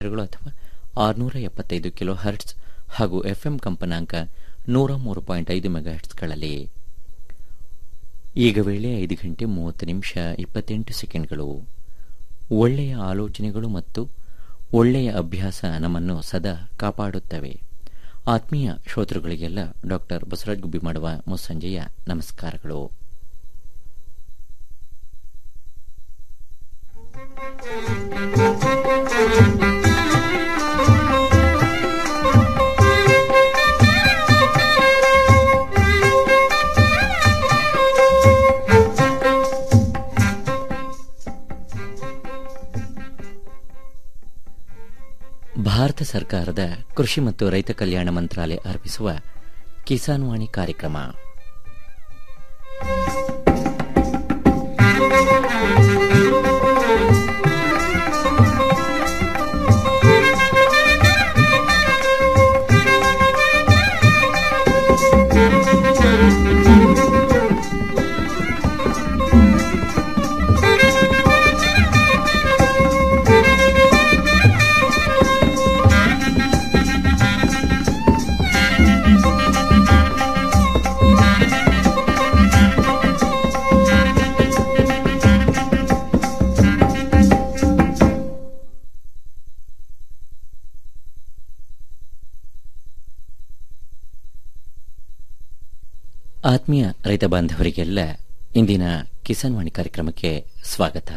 ಗಳು ಅಥವಾ ಆರುನೂರ ಎಪ್ಪತ್ತೈದು ಕಿಲೋ ಹರ್ಟ್ಸ್ ಹಾಗೂ ಎಫ್ಎಂ ಕಂಪನಾಂಕ ನೂರ ಮೂರು ಪಾಯಿಂಟ್ ಐದು ಮೆಗಾ ಹರ್ಟ್ಸ್ಗಳಲ್ಲಿ ಈಗ ವೇಳೆ ಐದು ಗಂಟೆ ಮೂವತ್ತು ನಿಮಿಷ ಇಪ್ಪತ್ತೆಂಟು ಸೆಕೆಂಡ್ಗಳು ಒಳ್ಳೆಯ ಆಲೋಚನೆಗಳು ಮತ್ತು ಒಳ್ಳೆಯ ಅಭ್ಯಾಸ ನಮ್ಮನ್ನು ಸದಾ ಕಾಪಾಡುತ್ತವೆ ಆತ್ಮೀಯ ಶ್ರೋತೃಗಳಿಗೆಲ್ಲ ಡಾಕ್ಟರ್ ಬಸವರಾಜ್ ಗುಬ್ಬಿ ಮಾಡುವ ಮುಸ್ಸಂಜೆಯ ನಮಸ್ಕಾರಗಳು ಭಾರತ ಸರ್ಕಾರದ ಕೃಷಿ ಮತ್ತು ರೈತ ಕಲ್ಯಾಣ ಮಂತ್ರಾಲಯ ಅರ್ಪಿಸುವ ಕಿಸಾನ್ ವಾಣಿ ಕಾರ್ಯಕ್ರಮ ಆತ್ಮೀಯ ರೈತ ಬಾಂಧವರಿಗೆಲ್ಲ ಇಂದಿನ ಕಿಸಾನ್ ವಾಣಿ ಕಾರ್ಯಕ್ರಮಕ್ಕೆ ಸ್ವಾಗತ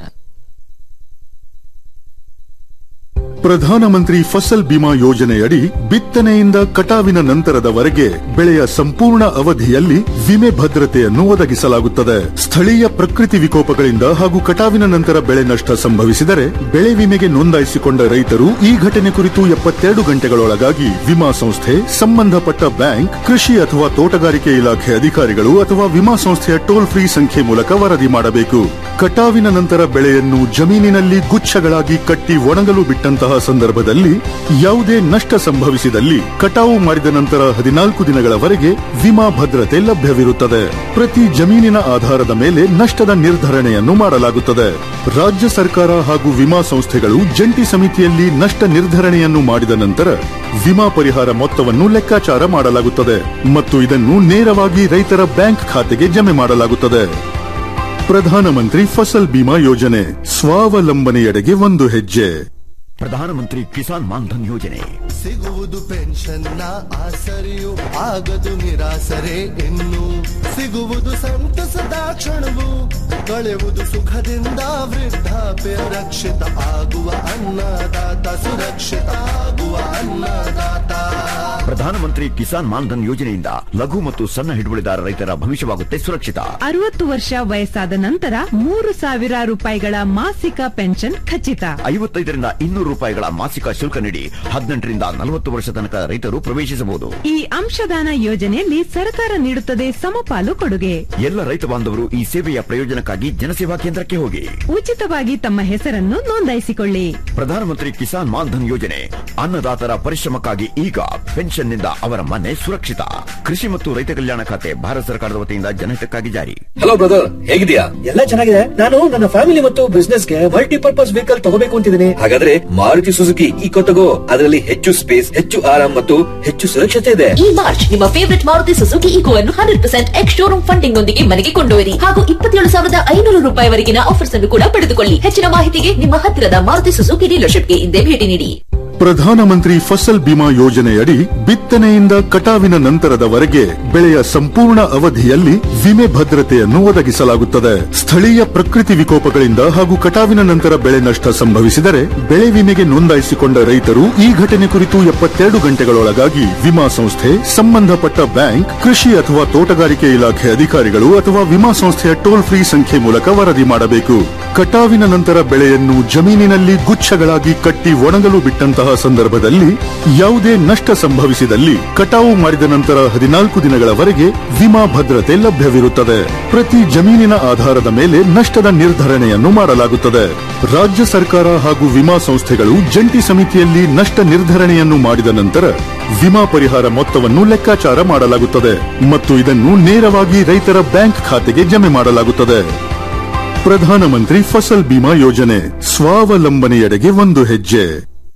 ಪ್ರಧಾನಮಂತ್ರಿ ಫಸಲ್ ಬಿಮಾ ಯೋಜನೆಯಡಿ ಬಿತ್ತನೆಯಿಂದ ಕಟಾವಿನ ನಂತರದವರೆಗೆ ಬೆಳೆಯ ಸಂಪೂರ್ಣ ಅವಧಿಯಲ್ಲಿ ವಿಮೆ ಭದ್ರತೆಯನ್ನು ಒದಗಿಸಲಾಗುತ್ತದೆ ಸ್ಥಳೀಯ ಪ್ರಕೃತಿ ವಿಕೋಪಗಳಿಂದ ಹಾಗೂ ಕಟಾವಿನ ನಂತರ ಬೆಳೆ ನಷ್ಟ ಸಂಭವಿಸಿದರೆ ಬೆಳೆ ವಿಮೆಗೆ ನೋಂದಾಯಿಸಿಕೊಂಡ ರೈತರು ಈ ಘಟನೆ ಕುರಿತು ಎಪ್ಪತ್ತೆರಡು ಗಂಟೆಗಳೊಳಗಾಗಿ ವಿಮಾ ಸಂಸ್ಥೆ ಸಂಬಂಧಪಟ್ಟ ಬ್ಯಾಂಕ್ ಕೃಷಿ ಅಥವಾ ತೋಟಗಾರಿಕೆ ಇಲಾಖೆ ಅಧಿಕಾರಿಗಳು ಅಥವಾ ವಿಮಾ ಸಂಸ್ಥೆಯ ಟೋಲ್ ಫ್ರೀ ಸಂಖ್ಯೆ ಮೂಲಕ ವರದಿ ಮಾಡಬೇಕು ಕಟಾವಿನ ನಂತರ ಬೆಳೆಯನ್ನು ಜಮೀನಿನಲ್ಲಿ ಗುಚ್ಛಗಳಾಗಿ ಕಟ್ಟಿ ಒಣಗಲು ಬಿಟ್ಟಂತಹ ಸಂದರ್ಭದಲ್ಲಿ ಯಾವುದೇ ನಷ್ಟ ಸಂಭವಿಸಿದಲ್ಲಿ ಕಟಾವು ಮಾಡಿದ ನಂತರ ಹದಿನಾಲ್ಕು ದಿನಗಳವರೆಗೆ ವಿಮಾ ಭದ್ರತೆ ಲಭ್ಯವಿರುತ್ತದೆ ಪ್ರತಿ ಜಮೀನಿನ ಆಧಾರದ ಮೇಲೆ ನಷ್ಟದ ನಿರ್ಧರಣೆಯನ್ನು ಮಾಡಲಾಗುತ್ತದೆ ರಾಜ್ಯ ಸರ್ಕಾರ ಹಾಗೂ ವಿಮಾ ಸಂಸ್ಥೆಗಳು ಜಂಟಿ ಸಮಿತಿಯಲ್ಲಿ ನಷ್ಟ ನಿರ್ಧರಣೆಯನ್ನು ಮಾಡಿದ ನಂತರ ವಿಮಾ ಪರಿಹಾರ ಮೊತ್ತವನ್ನು ಲೆಕ್ಕಾಚಾರ ಮಾಡಲಾಗುತ್ತದೆ ಮತ್ತು ಇದನ್ನು ನೇರವಾಗಿ ರೈತರ ಬ್ಯಾಂಕ್ ಖಾತೆಗೆ ಜಮೆ ಮಾಡಲಾಗುತ್ತದೆ ಪ್ರಧಾನಮಂತ್ರಿ ಫಸಲ್ ಬಿಮಾ ಯೋಜನೆ ಸ್ವಾವಲಂಬನೆಯೆಡೆಗೆ ಒಂದು ಹೆಜ್ಜೆ ಪ್ರಧಾನಮಂತ್ರಿ ಕಿಸಾನ್ ಮಾನ್ಧನ್ ಯೋಜನೆ ಸಿಗುವುದು ಪೆನ್ಷನ್ನ ಆಸರೆಯು ಆಗದು ನಿರಾಸರೆ ಇನ್ನು ಸಿಗುವುದು ಸಂತಸದ ಕ್ಷಣವು ಕಳೆಯುವುದು ಸುಖದಿಂದ ವೃದ್ಧಾಪ್ಯ ರಕ್ಷಿತ ಆಗುವ ಅನ್ನದಾತ ಸುರಕ್ಷಿತ ಆಗುವ ಅನ್ನದಾತ ಪ್ರಧಾನಮಂತ್ರಿ ಕಿಸಾನ್ ಮಾನ್ಧನ್ ಯೋಜನೆಯಿಂದ ಲಘು ಮತ್ತು ಸಣ್ಣ ಹಿಡುವಳಿದಾರ ರೈತರ ಭವಿಷ್ಯವಾಗುತ್ತೆ ಸುರಕ್ಷಿತ ಅರವತ್ತು ವರ್ಷ ವಯಸ್ಸಾದ ನಂತರ ಮೂರು ಸಾವಿರ ರೂಪಾಯಿಗಳ ಮಾಸಿಕ ಪೆನ್ಷನ್ ಖಚಿತ ಐವತ್ತೈದರಿಂದ ಇನ್ನೂರು ರೂಪಾಯಿಗಳ ಮಾಸಿಕ ಶುಲ್ಕ ನೀಡಿ ಹದಿನೆಂಟರಿಂದ ನಲವತ್ತು ವರ್ಷ ತನಕ ರೈತರು ಪ್ರವೇಶಿಸಬಹುದು ಈ ಅಂಶದಾನ ಯೋಜನೆಯಲ್ಲಿ ಸರ್ಕಾರ ನೀಡುತ್ತದೆ ಸಮಪಾಲು ಕೊಡುಗೆ ಎಲ್ಲ ರೈತ ಬಾಂಧವರು ಈ ಸೇವೆಯ ಪ್ರಯೋಜನಕ್ಕಾಗಿ ಜನಸೇವಾ ಕೇಂದ್ರಕ್ಕೆ ಹೋಗಿ ಉಚಿತವಾಗಿ ತಮ್ಮ ಹೆಸರನ್ನು ನೋಂದಾಯಿಸಿಕೊಳ್ಳಿ ಪ್ರಧಾನಮಂತ್ರಿ ಕಿಸಾನ್ ಮಾನ್ಧನ್ ಯೋಜನೆ ಅನ್ನದಾತರ ಪರಿಶ್ರಮಕ್ಕಾಗಿ ಈಗ ಪೆನ್ಷನ್ನಿಂದ ಅವರ ಮನೆ ಸುರಕ್ಷಿತ ಕೃಷಿ ಮತ್ತು ರೈತ ಕಲ್ಯಾಣ ಖಾತೆ ಭಾರತ ಸರ್ಕಾರದ ವತಿಯಿಂದ ಜನಹಿತಕ್ಕಾಗಿ ಜಾರಿ ಹಲೋ ಬ್ರದರ್ ಹೇಗಿದ್ಯಾ ಎಲ್ಲ ಚೆನ್ನಾಗಿದೆ ನಾನು ನನ್ನ ಫ್ಯಾಮಿಲಿ ಮತ್ತು ಬಿಸ್ನೆಸ್ ಗೆ ಮಲ್ಟಿಪರ್ಪಸ್ ವೆಹಿಕಲ್ ತಗೋಬೇಕು ಅಂತಿದ್ದೀನಿ ಹಾಗಾದ್ರೆ ಮಾರುತಿ ಸುಜುಕಿ ಈಕೋ ತಗೋ ಅದರಲ್ಲಿ ಹೆಚ್ಚು ಸ್ಪೇಸ್ ಹೆಚ್ಚು ಆರಾಮ್ ಮತ್ತು ಹೆಚ್ಚು ಸುರಕ್ಷತೆ ಇದೆ ಈ ಮಾರ್ಚ್ ನಿಮ್ಮ ಫೇವರಿಟ್ ಮಾರುತಿ ಸುಜುಕಿ ಈಕೋ ಅನ್ನು hundred percent ex showroom funding ನೊಂದಿಗೆ ಮನೆಗೆ ಕೊಂಡೊಯ್ಯಿರಿ ಹಾಗೂ ಇಪ್ಪತ್ತೇಳು ಸಾವಿರದ ಐನೂರು ರೂಪಾಯಿವರೆಗಿನ ಆಫರ್ಸ್ ಅನ್ನು ಕೂಡ ಪಡೆದುಕೊಳ್ಳಿ ಹೆಚ್ಚಿನ ಮಾಹಿತಿಗೆ ನಿಮ್ಮ ಹತ್ತಿರದ ಮಾರುತಿ ಸುಜುಕಿ ಡೀಲರ್ಶಿಪ್ಗೆ ಹಿಂದೆ ಭೇಟಿ ನೀಡಿ ಪ್ರಧಾನಮಂತ್ರಿ ಫಸಲ್ ಬಿಮಾ ಯೋಜನೆಯಡಿ ಬಿತ್ತನೆಯಿಂದ ಕಟಾವಿನ ನಂತರದವರೆಗೆ ಬೆಳೆಯ ಸಂಪೂರ್ಣ ಅವಧಿಯಲ್ಲಿ ವಿಮೆ ಭದ್ರತೆಯನ್ನು ಒದಗಿಸಲಾಗುತ್ತದೆ ಸ್ಥಳೀಯ ಪ್ರಕೃತಿ ವಿಕೋಪಗಳಿಂದ ಹಾಗೂ ಕಟಾವಿನ ನಂತರ ಬೆಳೆ ನಷ್ಟ ಸಂಭವಿಸಿದರೆ ಬೆಳೆ ವಿಮೆಗೆ ನೋಂದಾಯಿಸಿಕೊಂಡ ರೈತರು ಈ ಘಟನೆ ಕುರಿತು ಎಪ್ಪತ್ತೆರಡು ಗಂಟೆಗಳೊಳಗಾಗಿ ವಿಮಾ ಸಂಸ್ಥೆ ಸಂಬಂಧಪಟ್ಟ ಬ್ಯಾಂಕ್ ಕೃಷಿ ಅಥವಾ ತೋಟಗಾರಿಕೆ ಇಲಾಖೆ ಅಧಿಕಾರಿಗಳು ಅಥವಾ ವಿಮಾ ಸಂಸ್ಥೆಯ ಟೋಲ್ ಫ್ರೀ ಸಂಖ್ಯೆ ಮೂಲಕ ವರದಿ ಮಾಡಬೇಕು ಕಟಾವಿನ ನಂತರ ಬೆಳೆಯನ್ನು ಜಮೀನಿನಲ್ಲಿ ಗುಚ್ಛಗಳಾಗಿ ಕಟ್ಟಿ ಒಣಗಲು ಬಿಟ್ಟಂತಹ ಸಂದರ್ಭದಲ್ಲಿ ಯಾವುದೇ ನಷ್ಟ ಸಂಭವಿಸಿದಲ್ಲಿ ಕಟಾವು ಮಾಡಿದ ನಂತರ ಹದಿನಾಲ್ಕು ದಿನಗಳವರೆಗೆ ವಿಮಾ ಭದ್ರತೆ ಲಭ್ಯವಿರುತ್ತದೆ ಪ್ರತಿ ಜಮೀನಿನ ಆಧಾರದ ಮೇಲೆ ನಷ್ಟದ ನಿರ್ಧರಣೆಯನ್ನು ಮಾಡಲಾಗುತ್ತದೆ ರಾಜ್ಯ ಸರ್ಕಾರ ಹಾಗೂ ವಿಮಾ ಸಂಸ್ಥೆಗಳು ಜಂಟಿ ಸಮಿತಿಯಲ್ಲಿ ನಷ್ಟ ನಿರ್ಧರಣೆಯನ್ನು ಮಾಡಿದ ನಂತರ ವಿಮಾ ಪರಿಹಾರ ಮೊತ್ತವನ್ನು ಲೆಕ್ಕಾಚಾರ ಮಾಡಲಾಗುತ್ತದೆ ಮತ್ತು ಇದನ್ನು ನೇರವಾಗಿ ರೈತರ ಬ್ಯಾಂಕ್ ಖಾತೆಗೆ ಜಮೆ ಮಾಡಲಾಗುತ್ತದೆ ಪ್ರಧಾನಮಂತ್ರಿ ಫಸಲ್ ಬಿಮಾ ಯೋಜನೆ ಸ್ವಾವಲಂಬನೆಯೆಡೆಗೆ ಒಂದು ಹೆಜ್ಜೆ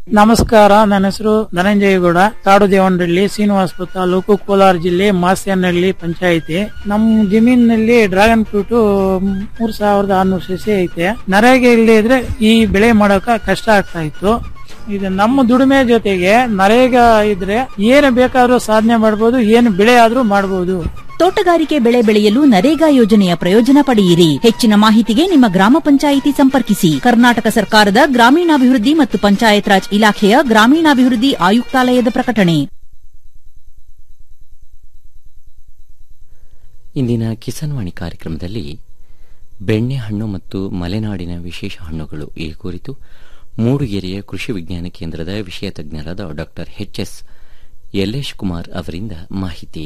ನಮಸ್ಕಾರ ನನ್ನ ಹೆಸರು ಧನಂಜಯಗೌಡ ಕಾಡು ದೇವನಹಳ್ಳಿ ಶ್ರೀನಿವಾಸಪುರ ತಾಲೂಕು ಕೋಲಾರ ಜಿಲ್ಲೆ ಮಾಸ್ಯನಹಳ್ಳಿ ಪಂಚಾಯಿತಿ ನಮ್ಮ ಜಮೀನಿನಲ್ಲಿ ಡ್ರ್ಯಾಗನ್ ಫ್ರೂಟ್ ಮೂರ್ ಸಾವಿರದ ಆರ್ನೂರು ಸಸಿ ಐತೆ ನರೇಗೆ ಇಲ್ಲದೆ ಇದ್ರೆ ಈ ಬೆಳೆ ಮಾಡೋಕ ಕಷ್ಟ ಆಗ್ತಾ ಇತ್ತು ಇದು ನಮ್ಮ ದುಡಿಮೆ ಜೊತೆಗೆ ನರೇಗ ಇದ್ರೆ ಏನು ಬೇಕಾದ್ರೂ ಸಾಧನೆ ಮಾಡ್ಬೋದು ಏನು ಬೆಳೆ ಆದ್ರೂ ಮಾಡ್ಬೋದು ತೋಟಗಾರಿಕೆ ಬೆಳೆ ಬೆಳೆಯಲು ನರೇಗಾ ಯೋಜನೆಯ ಪ್ರಯೋಜನ ಪಡೆಯಿರಿ ಹೆಚ್ಚಿನ ಮಾಹಿತಿಗೆ ನಿಮ್ಮ ಗ್ರಾಮ ಪಂಚಾಯಿತಿ ಸಂಪರ್ಕಿಸಿ ಕರ್ನಾಟಕ ಸರ್ಕಾರದ ಗ್ರಾಮೀಣಾಭಿವೃದ್ಧಿ ಮತ್ತು ಪಂಚಾಯತ್ ರಾಜ್ ಇಲಾಖೆಯ ಗ್ರಾಮೀಣಾಭಿವೃದ್ಧಿ ಆಯುಕ್ತಾಲಯದ ಪ್ರಕಟಣೆ ಇಂದಿನ ಕಿಸಾನ್ವಾಣಿ ಕಾರ್ಯಕ್ರಮದಲ್ಲಿ ಬೆಣ್ಣೆಹಣ್ಣು ಮತ್ತು ಮಲೆನಾಡಿನ ವಿಶೇಷ ಹಣ್ಣುಗಳು ಈ ಕುರಿತು ಮೂಡುಗೆರೆಯ ಕೃಷಿ ವಿಜ್ಞಾನ ಕೇಂದ್ರದ ವಿಷಯ ತಜ್ಞರಾದ doctor H S Yallesh Kumar ಅವರಿಂದ ಮಾಹಿತಿ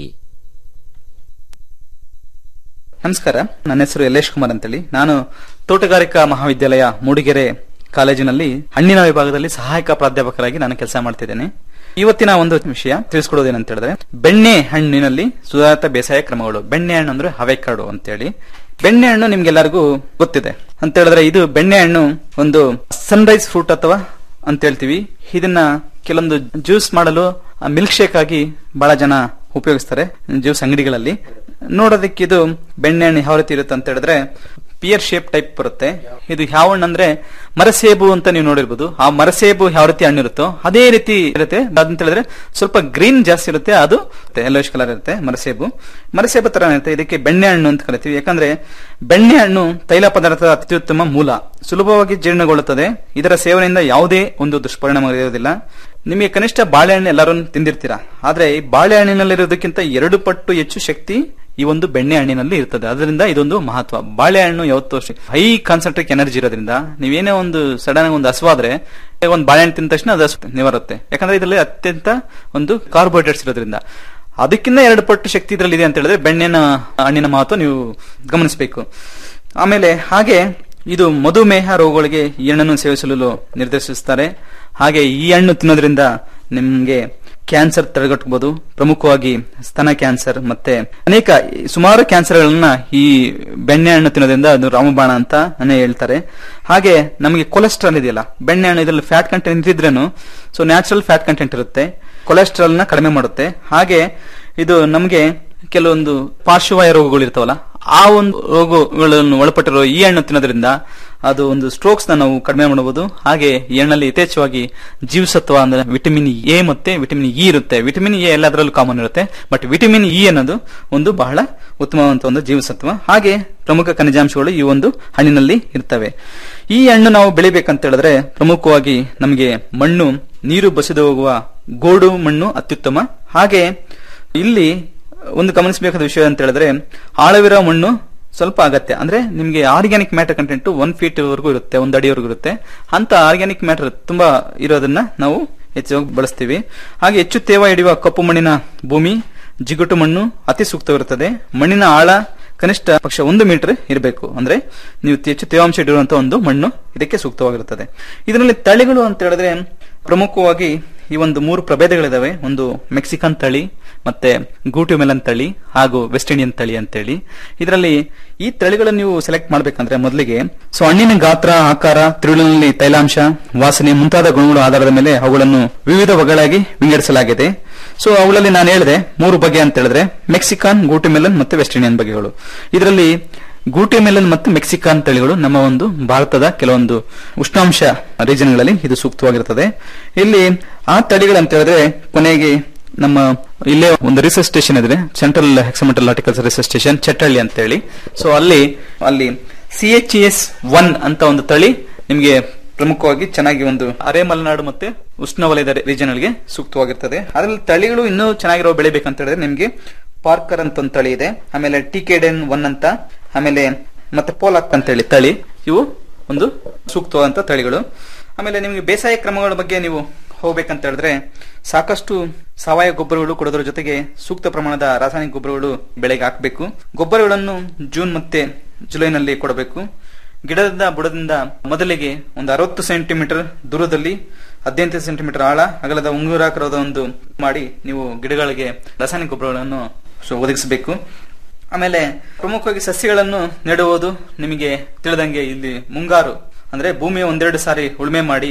ನಮಸ್ಕಾರ ನನ್ನ ಹೆಸರು ಯಲ್ಲೇಶ್ ಕುಮಾರ್ ಅಂತೇಳಿ ನಾನು ತೋಟಗಾರಿಕಾ ಮಹಾವಿದ್ಯಾಲಯ ಮೂಡಿಗೆರೆ ಕಾಲೇಜಿನಲ್ಲಿ ಹಣ್ಣಿನ ವಿಭಾಗದಲ್ಲಿ ಸಹಾಯಕ ಪ್ರಾಧ್ಯಾಪಕರಾಗಿ ನಾನು ಕೆಲಸ ಮಾಡ್ತಿದ್ದೇನೆ ಇವತ್ತಿನ ಒಂದು ವಿಷಯ ತಿಳಿಸ್ಕೊಡೋದೇನಂತ ಹೇಳಿದ್ರೆ ಬೆಣ್ಣೆ ಹಣ್ಣಿನಲ್ಲಿ ಸುಧಾರಿತ ಬೇಸಾಯ ಕ್ರಮಗಳು ಬೆಣ್ಣೆ ಹಣ್ಣು ಅಂದ್ರೆ ಹವೆಕಾಡು ಅಂತೇಳಿ ಬೆಣ್ಣೆ ಹಣ್ಣು ನಿಮ್ಗೆಲ್ಲರಿಗೂ ಗೊತ್ತಿದೆ ಅಂತ ಹೇಳಿದ್ರೆ ಇದು ಬೆಣ್ಣೆ ಹಣ್ಣು ಒಂದು ಸನ್ರೈಸ್ ಫ್ರೂಟ್ ಅಥವಾ ಅಂತ ಹೇಳ್ತೀವಿ ಇದನ್ನ ಕೆಲವೊಂದು ಜ್ಯೂಸ್ ಮಾಡಲು ಮಿಲ್ಕ್ ಶೇಕ್ ಆಗಿ ಬಹಳ ಜನ ಉಪಯೋಗಿಸ್ತಾರೆ ಜ್ಯೂಸ್ ಅಂಗಡಿಗಳಲ್ಲಿ ನೋಡೋದಕ್ಕೆ ಇದು ಬೆಣ್ಣೆ ಹಣ್ಣು ಯಾವ ರೀತಿ ಇರುತ್ತೆ ಅಂತ ಹೇಳಿದ್ರೆ ಪಿಯರ್ ಶೇಪ್ ಟೈಪ್ ಬರುತ್ತೆ ಇದು ಯಾವ ಹಣ್ಣು ಅಂದ್ರೆ ಮರಸೇಬು ಅಂತ ನೀವು ನೋಡಿರ್ಬೋದು ಆ ಮರಸೇಬು ಯಾವ ರೀತಿ ಹಣ್ಣು ಇರುತ್ತೋ ಅದೇ ರೀತಿ ಇರುತ್ತೆ ಅದಂತ ಹೇಳಿದ್ರೆ ಸ್ವಲ್ಪ ಗ್ರೀನ್ ಜಾಸ್ತಿ ಇರುತ್ತೆ ಅದು ಯೆಲ್ಲೋಶ್ ಕಲರ್ ಇರುತ್ತೆ ಮರಸೇಬು ಮರಸೇಬು ತರ ಇರುತ್ತೆ ಇದಕ್ಕೆ ಬೆಣ್ಣೆ ಹಣ್ಣು ಅಂತ ಕರಿತೀವಿ ಯಾಕಂದ್ರೆ ಬೆಣ್ಣೆ ಹಣ್ಣು ತೈಲ ಪದಾರ್ಥದ ಅತ್ಯುತ್ತಮ ಮೂಲ ಸುಲಭವಾಗಿ ಜೀರ್ಣಗೊಳ್ಳುತ್ತದೆ ಇದರ ಸೇವನೆಯಿಂದ ಯಾವುದೇ ಒಂದು ದುಷ್ಪರಿಣಾಮ ಇರೋದಿಲ್ಲ ನಿಮಗೆ ಕನಿಷ್ಠ ಬಾಳೆಹಣ್ಣು ಎಲ್ಲರೂ ತಿಂದಿರ್ತೀರಾ ಆದ್ರೆ ಈ ಬಾಳೆಹಣ್ಣಿನಲ್ಲಿರೋದಕ್ಕಿಂತ ಎರಡು ಪಟ್ಟು ಹೆಚ್ಚು ಶಕ್ತಿ ಈ ಒಂದು ಬೆಣ್ಣೆ ಹಣ್ಣಿನಲ್ಲಿ ಇರ್ತದೆ ಅದರಿಂದ ಇದೊಂದು ಮಹತ್ವ ಬಾಳೆಹಣ್ಣು ಯಾವತ್ತೂ ಹೈ ಕಾನ್ಸಂಟ್ರೇಟ್ ಎನರ್ಜಿ ಇರೋದ್ರಿಂದ ನೀವೇನೇ ಒಂದು ಸಡನ್ ಒಂದು ಹಸುವಾದ್ರೆ ಒಂದು ಬಾಳೆಹಣ್ಣು ತಿಂದ ತಕ್ಷಣ ಅದು ಹಸು ನಿವಾರುತ್ತೆ ಯಾಕಂದ್ರೆ ಇದರಲ್ಲಿ ಅತ್ಯಂತ ಒಂದು ಕಾರ್ಬೋಹೈಡ್ರೇಟ್ಸ್ ಇರೋದ್ರಿಂದ ಅದಕ್ಕಿಂತ ಎರಡು ಪಟ್ಟು ಶಕ್ತಿ ಇದರಲ್ಲಿ ಇದೆ ಅಂತ ಹೇಳಿದ್ರೆ ಬೆಣ್ಣೆನ ಹಣ್ಣಿನ ಮಹತ್ವ ನೀವು ಗಮನಿಸಬೇಕು ಆಮೇಲೆ ಹಾಗೆ ಇದು ಮಧುಮೇಹ ರೋಗಗಳಿಗೆ ಈ ಹಣ್ಣನ್ನು ಸೇವಿಸಲು ನಿರ್ದೇಶಿಸುತ್ತಾರೆ ಹಾಗೆ ಈ ಹಣ್ಣು ತಿನ್ನೋದ್ರಿಂದ ನಿಮ್ಗೆ ಕ್ಯಾನ್ಸರ್ ತಡೆಗಟ್ಟಬಹುದು ಪ್ರಮುಖವಾಗಿ ಸ್ತನ ಕ್ಯಾನ್ಸರ್ ಮತ್ತೆ ಅನೇಕ ಸುಮಾರು ಕ್ಯಾನ್ಸರ್ಗಳನ್ನ ಈ ಬೆಣ್ಣೆ ಹಣ್ಣು ತಿನ್ನೋದ್ರಿಂದ ಅದು ರಾಮಬಾಣ ಅಂತ ನಾನೇ ಹೇಳ್ತಾರೆ ಹಾಗೆ ನಮಗೆ ಕೊಲೆಸ್ಟ್ರಾಲ್ ಇದೆಯಲ್ಲ ಬೆಣ್ಣೆ ಹಣ್ಣು ಇದರಲ್ಲಿ ಫ್ಯಾಟ್ ಕಂಟೆಂಟ್ ಇದ್ರೇನು ಸೊ ನ್ಯಾಚುರಲ್ ಫ್ಯಾಟ್ ಕಂಟೆಂಟ್ ಇರುತ್ತೆ ಕೊಲೆಸ್ಟ್ರಾಲ್ ನ ಕಡಿಮೆ ಮಾಡುತ್ತೆ ಹಾಗೆ ಇದು ನಮಗೆ ಕೆಲವೊಂದು ಪಾರ್ಶ್ವವಾಯ ರೋಗಗಳು ಇರ್ತಾವಲ್ಲ ಆ ಒಂದು ರೋಗಗಳನ್ನು ಒಳಪಟ್ಟಿರೋ ಈ ಹಣ್ಣು ತಿನ್ನೋದ್ರಿಂದ ಅದು ಒಂದು ಸ್ಟ್ರೋಕ್ಸ್ ನ ನಾವು ಕಡಿಮೆ ಮಾಡಬಹುದು ಹಾಗೆ ಈ ಹಣ್ಣಲ್ಲಿ ಯಥೇಚ್ಛವಾಗಿ ಜೀವಸತ್ವ ಅಂದ್ರೆ ವಿಟಮಿನ್ ಎ ಮತ್ತೆ ವಿಟಮಿನ್ ಇ ಇರುತ್ತೆ ವಿಟಮಿನ್ ಎ ಎಲ್ಲದರಲ್ಲೂ ಕಾಮನ್ ಇರುತ್ತೆ ಬಟ್ ವಿಟಮಿನ್ ಇ ಅನ್ನೋದು ಒಂದು ಬಹಳ ಉತ್ತಮವಾದಂತಹ ಒಂದು ಜೀವಸತ್ವ ಹಾಗೆ ಪ್ರಮುಖ ಖನಿಜಾಂಶಗಳು ಈ ಒಂದು ಹಣ್ಣಿನಲ್ಲಿ ಇರ್ತವೆ ಈ ಹಣ್ಣು ನಾವು ಬೆಳಿಬೇಕಂತ ಹೇಳಿದ್ರೆ ಪ್ರಮುಖವಾಗಿ ನಮಗೆ ಮಣ್ಣು ನೀರು ಬಸಿದು ಹೋಗುವ ಗೋಡು ಮಣ್ಣು ಅತ್ಯುತ್ತಮ ಹಾಗೆ ಇಲ್ಲಿ ಒಂದು ಗಮನಿಸಬೇಕಾದ ವಿಷಯ ಅಂತ ಹೇಳಿದ್ರೆ ಆಳವಿರೋ ಮಣ್ಣು ಸ್ವಲ್ಪ ಅಗತ್ಯ ಅಂದ್ರೆ ನಿಮಗೆ organic matter content one feet ವರೆಗೂ ಇರುತ್ತೆ ಒಂದು ಅಡಿವರೆಗೂ ಇರುತ್ತೆ ಅಂತ ಆರ್ಗ್ಯಾನಿಕ್ ಮ್ಯಾಟರ್ ತುಂಬಾ ಇರೋದನ್ನ ನಾವು ಹೆಚ್ಚು ಬಳಸ್ತೀವಿ ಹಾಗೆ ಹೆಚ್ಚು ತೇವ ಹಿಡಿಯುವ ಕಪ್ಪು ಮಣ್ಣಿನ ಭೂಮಿ ಜಿಗುಟು ಮಣ್ಣು ಅತಿ ಸೂಕ್ತವಿರುತ್ತದೆ ಮಣ್ಣಿನ ಆಳ ಕನಿಷ್ಠ ಪಕ್ಷ ಒಂದು ಮೀಟರ್ ಇರಬೇಕು ಅಂದ್ರೆ ನೀವು ಹೆಚ್ಚು ತೇವಾಂಶ ಇಡುವಂತಹ ಒಂದು ಮಣ್ಣು ಇದಕ್ಕೆ ಸೂಕ್ತವಾಗಿರುತ್ತದೆ ಇದರಲ್ಲಿ ತಳಿಗಳು ಅಂತ ಹೇಳಿದ್ರೆ ಪ್ರಮುಖವಾಗಿ ಈ ಒಂದು ಮೂರು ಪ್ರಭೇದಗಳಿದಾವೆ ಒಂದು ಮೆಕ್ಸಿಕನ್ ತಳಿ ಮತ್ತೆ ಗೂಟು ಮೆಲನ್ ತಳಿ ಹಾಗೂ ವೆಸ್ಟ್ ಇಂಡಿಯನ್ ತಳಿ ಅಂತೇಳಿ ಇದರಲ್ಲಿ ಈ ತಳಿಗಳನ್ನು ನೀವು ಸೆಲೆಕ್ಟ್ ಮಾಡ್ಬೇಕಂದ್ರೆ ಮೊದಲಿಗೆ ಸೊ ಹಣ್ಣಿನ ಗಾತ್ರ ಆಕಾರ ತಿರುಳಿನಲ್ಲಿ ತೈಲಾಂಶ ವಾಸನೆ ಮುಂತಾದ ಗುಣಗಳ ಆಧಾರದ ಮೇಲೆ ಅವುಗಳನ್ನು ವಿವಿಧ ಬಗೆಗಳಾಗಿ ವಿಂಗಡಿಸಲಾಗಿದೆ ಸೊ ಅವುಗಳಲ್ಲಿ ನಾನು ಹೇಳಿದೆ ಮೂರು ಬಗೆ ಅಂತ ಹೇಳಿದ್ರೆ ಮೆಕ್ಸಿಕಾನ್ ಗೂಟು ಮೆಲನ್ ಮತ್ತೆ ವೆಸ್ಟ್ ಇಂಡಿಯನ್ ಬಗೆಗಳು ಇದರಲ್ಲಿ ಗೂಟೆ ಮೆಲನ್ ಮತ್ತು ಮೆಕ್ಸಿಕಾನ್ ತಳಿಗಳು ನಮ್ಮ ಒಂದು ಭಾರತದ ಕೆಲವೊಂದು ಉಷ್ಣಾಂಶ ರೀಜನ್ಗಳಲ್ಲಿ ಇದು ಸೂಕ್ತವಾಗಿರುತ್ತದೆ ಇಲ್ಲಿ ಆ ತಳಿಗಳಂತ ಹೇಳಿದ್ರೆ ಕೊನೆಗೆ ನಮ್ಮ ಇಲ್ಲೇ ಒಂದು ರಿಸರ್ಚ್ ಸ್ಟೇಷನ್ ಇದೆ central experimental articles research station Chettalli ಅಂತ ಹೇಳಿ ಸೊ ಅಲ್ಲಿ ಅಲ್ಲಿ ಸಿ ಎಚ್ ಎಸ್ ಒನ್ ಅಂತ ಒಂದು ತಳಿ ನಿಮಗೆ ಪ್ರಮುಖವಾಗಿ ಚೆನ್ನಾಗಿ ಒಂದು ಅರೆ ಮಲೆನಾಡು ಮತ್ತೆ ಉಷ್ಣವಲಯದ ರೀಜನ್ಗಳಿಗೆ ಸೂಕ್ತವಾಗಿರ್ತದೆ ಅದರಲ್ಲಿ ತಳಿಗಳು ಇನ್ನೂ ಚೆನ್ನಾಗಿರೋ ಬೆಳಿಬೇಕಂತ ಹೇಳಿದ್ರೆ ನಿಮಗೆ ಪಾರ್ಕರ್ ಅಂತ ಒಂದು ತಳಿ ಇದೆ ಆಮೇಲೆ ಟಿಕೆಡೆನ್ ಒನ್ ಅಂತ ಆಮೇಲೆ ಮತ್ತೆ ಪೋಲಾಕ್ ಅಂತ ಹೇಳಿ ತಳಿ ಇವು ಒಂದು ಸೂಕ್ತವಾದಂತ ತಳಿಗಳು ಆಮೇಲೆ ನಿಮಗೆ ಬೇಸಾಯ ಕ್ರಮಗಳ ಬಗ್ಗೆ ನೀವು ಹೋಗ್ಬೇಕಂತ ಹೇಳಿದ್ರೆ ಸಾಕಷ್ಟು ಸಾವಯವ ಗೊಬ್ಬರಗಳು ಕೊಡೋದ್ರ ಜೊತೆಗೆ ಸೂಕ್ತ ಪ್ರಮಾಣದ ರಾಸಾಯನಿಕ ಗೊಬ್ಬರಗಳು ಬೆಳೆಗೆ ಹಾಕಬೇಕು ಗೊಬ್ಬರಗಳನ್ನು ಜೂನ್ ಮತ್ತೆ ಜುಲೈನಲ್ಲಿ ಕೊಡಬೇಕು ಗಿಡದ ಬುಡದಿಂದ ಮೊದಲಿಗೆ ಒಂದು ಅರವತ್ತು ಸೆಂಟಿಮೀಟರ್ ದೂರದಲ್ಲಿ ಹದಿನೆಂಟು ಸೆಂಟಿಮೀಟರ್ ಆಳ ಅಗಲದ ಉಂಗುರಾಕಾರದ ಒಂದು ಮಾಡಿ ನೀವು ಗಿಡಗಳಿಗೆ ರಾಸಾಯನಿಕ ಗೊಬ್ಬರಗಳನ್ನು ಸೊ ಒದಗಿಸಬೇಕು ಆಮೇಲೆ ಪ್ರಮುಖವಾಗಿ ಸಸ್ಯಗಳನ್ನು ನೆಡುವುದು ನಿಮಗೆ ತಿಳಿದಂಗೆ ಇಲ್ಲಿ ಮುಂಗಾರು ಅಂದ್ರೆ ಭೂಮಿಯ ಒಂದೆರಡು ಸಾರಿ ಉಳುಮೆ ಮಾಡಿ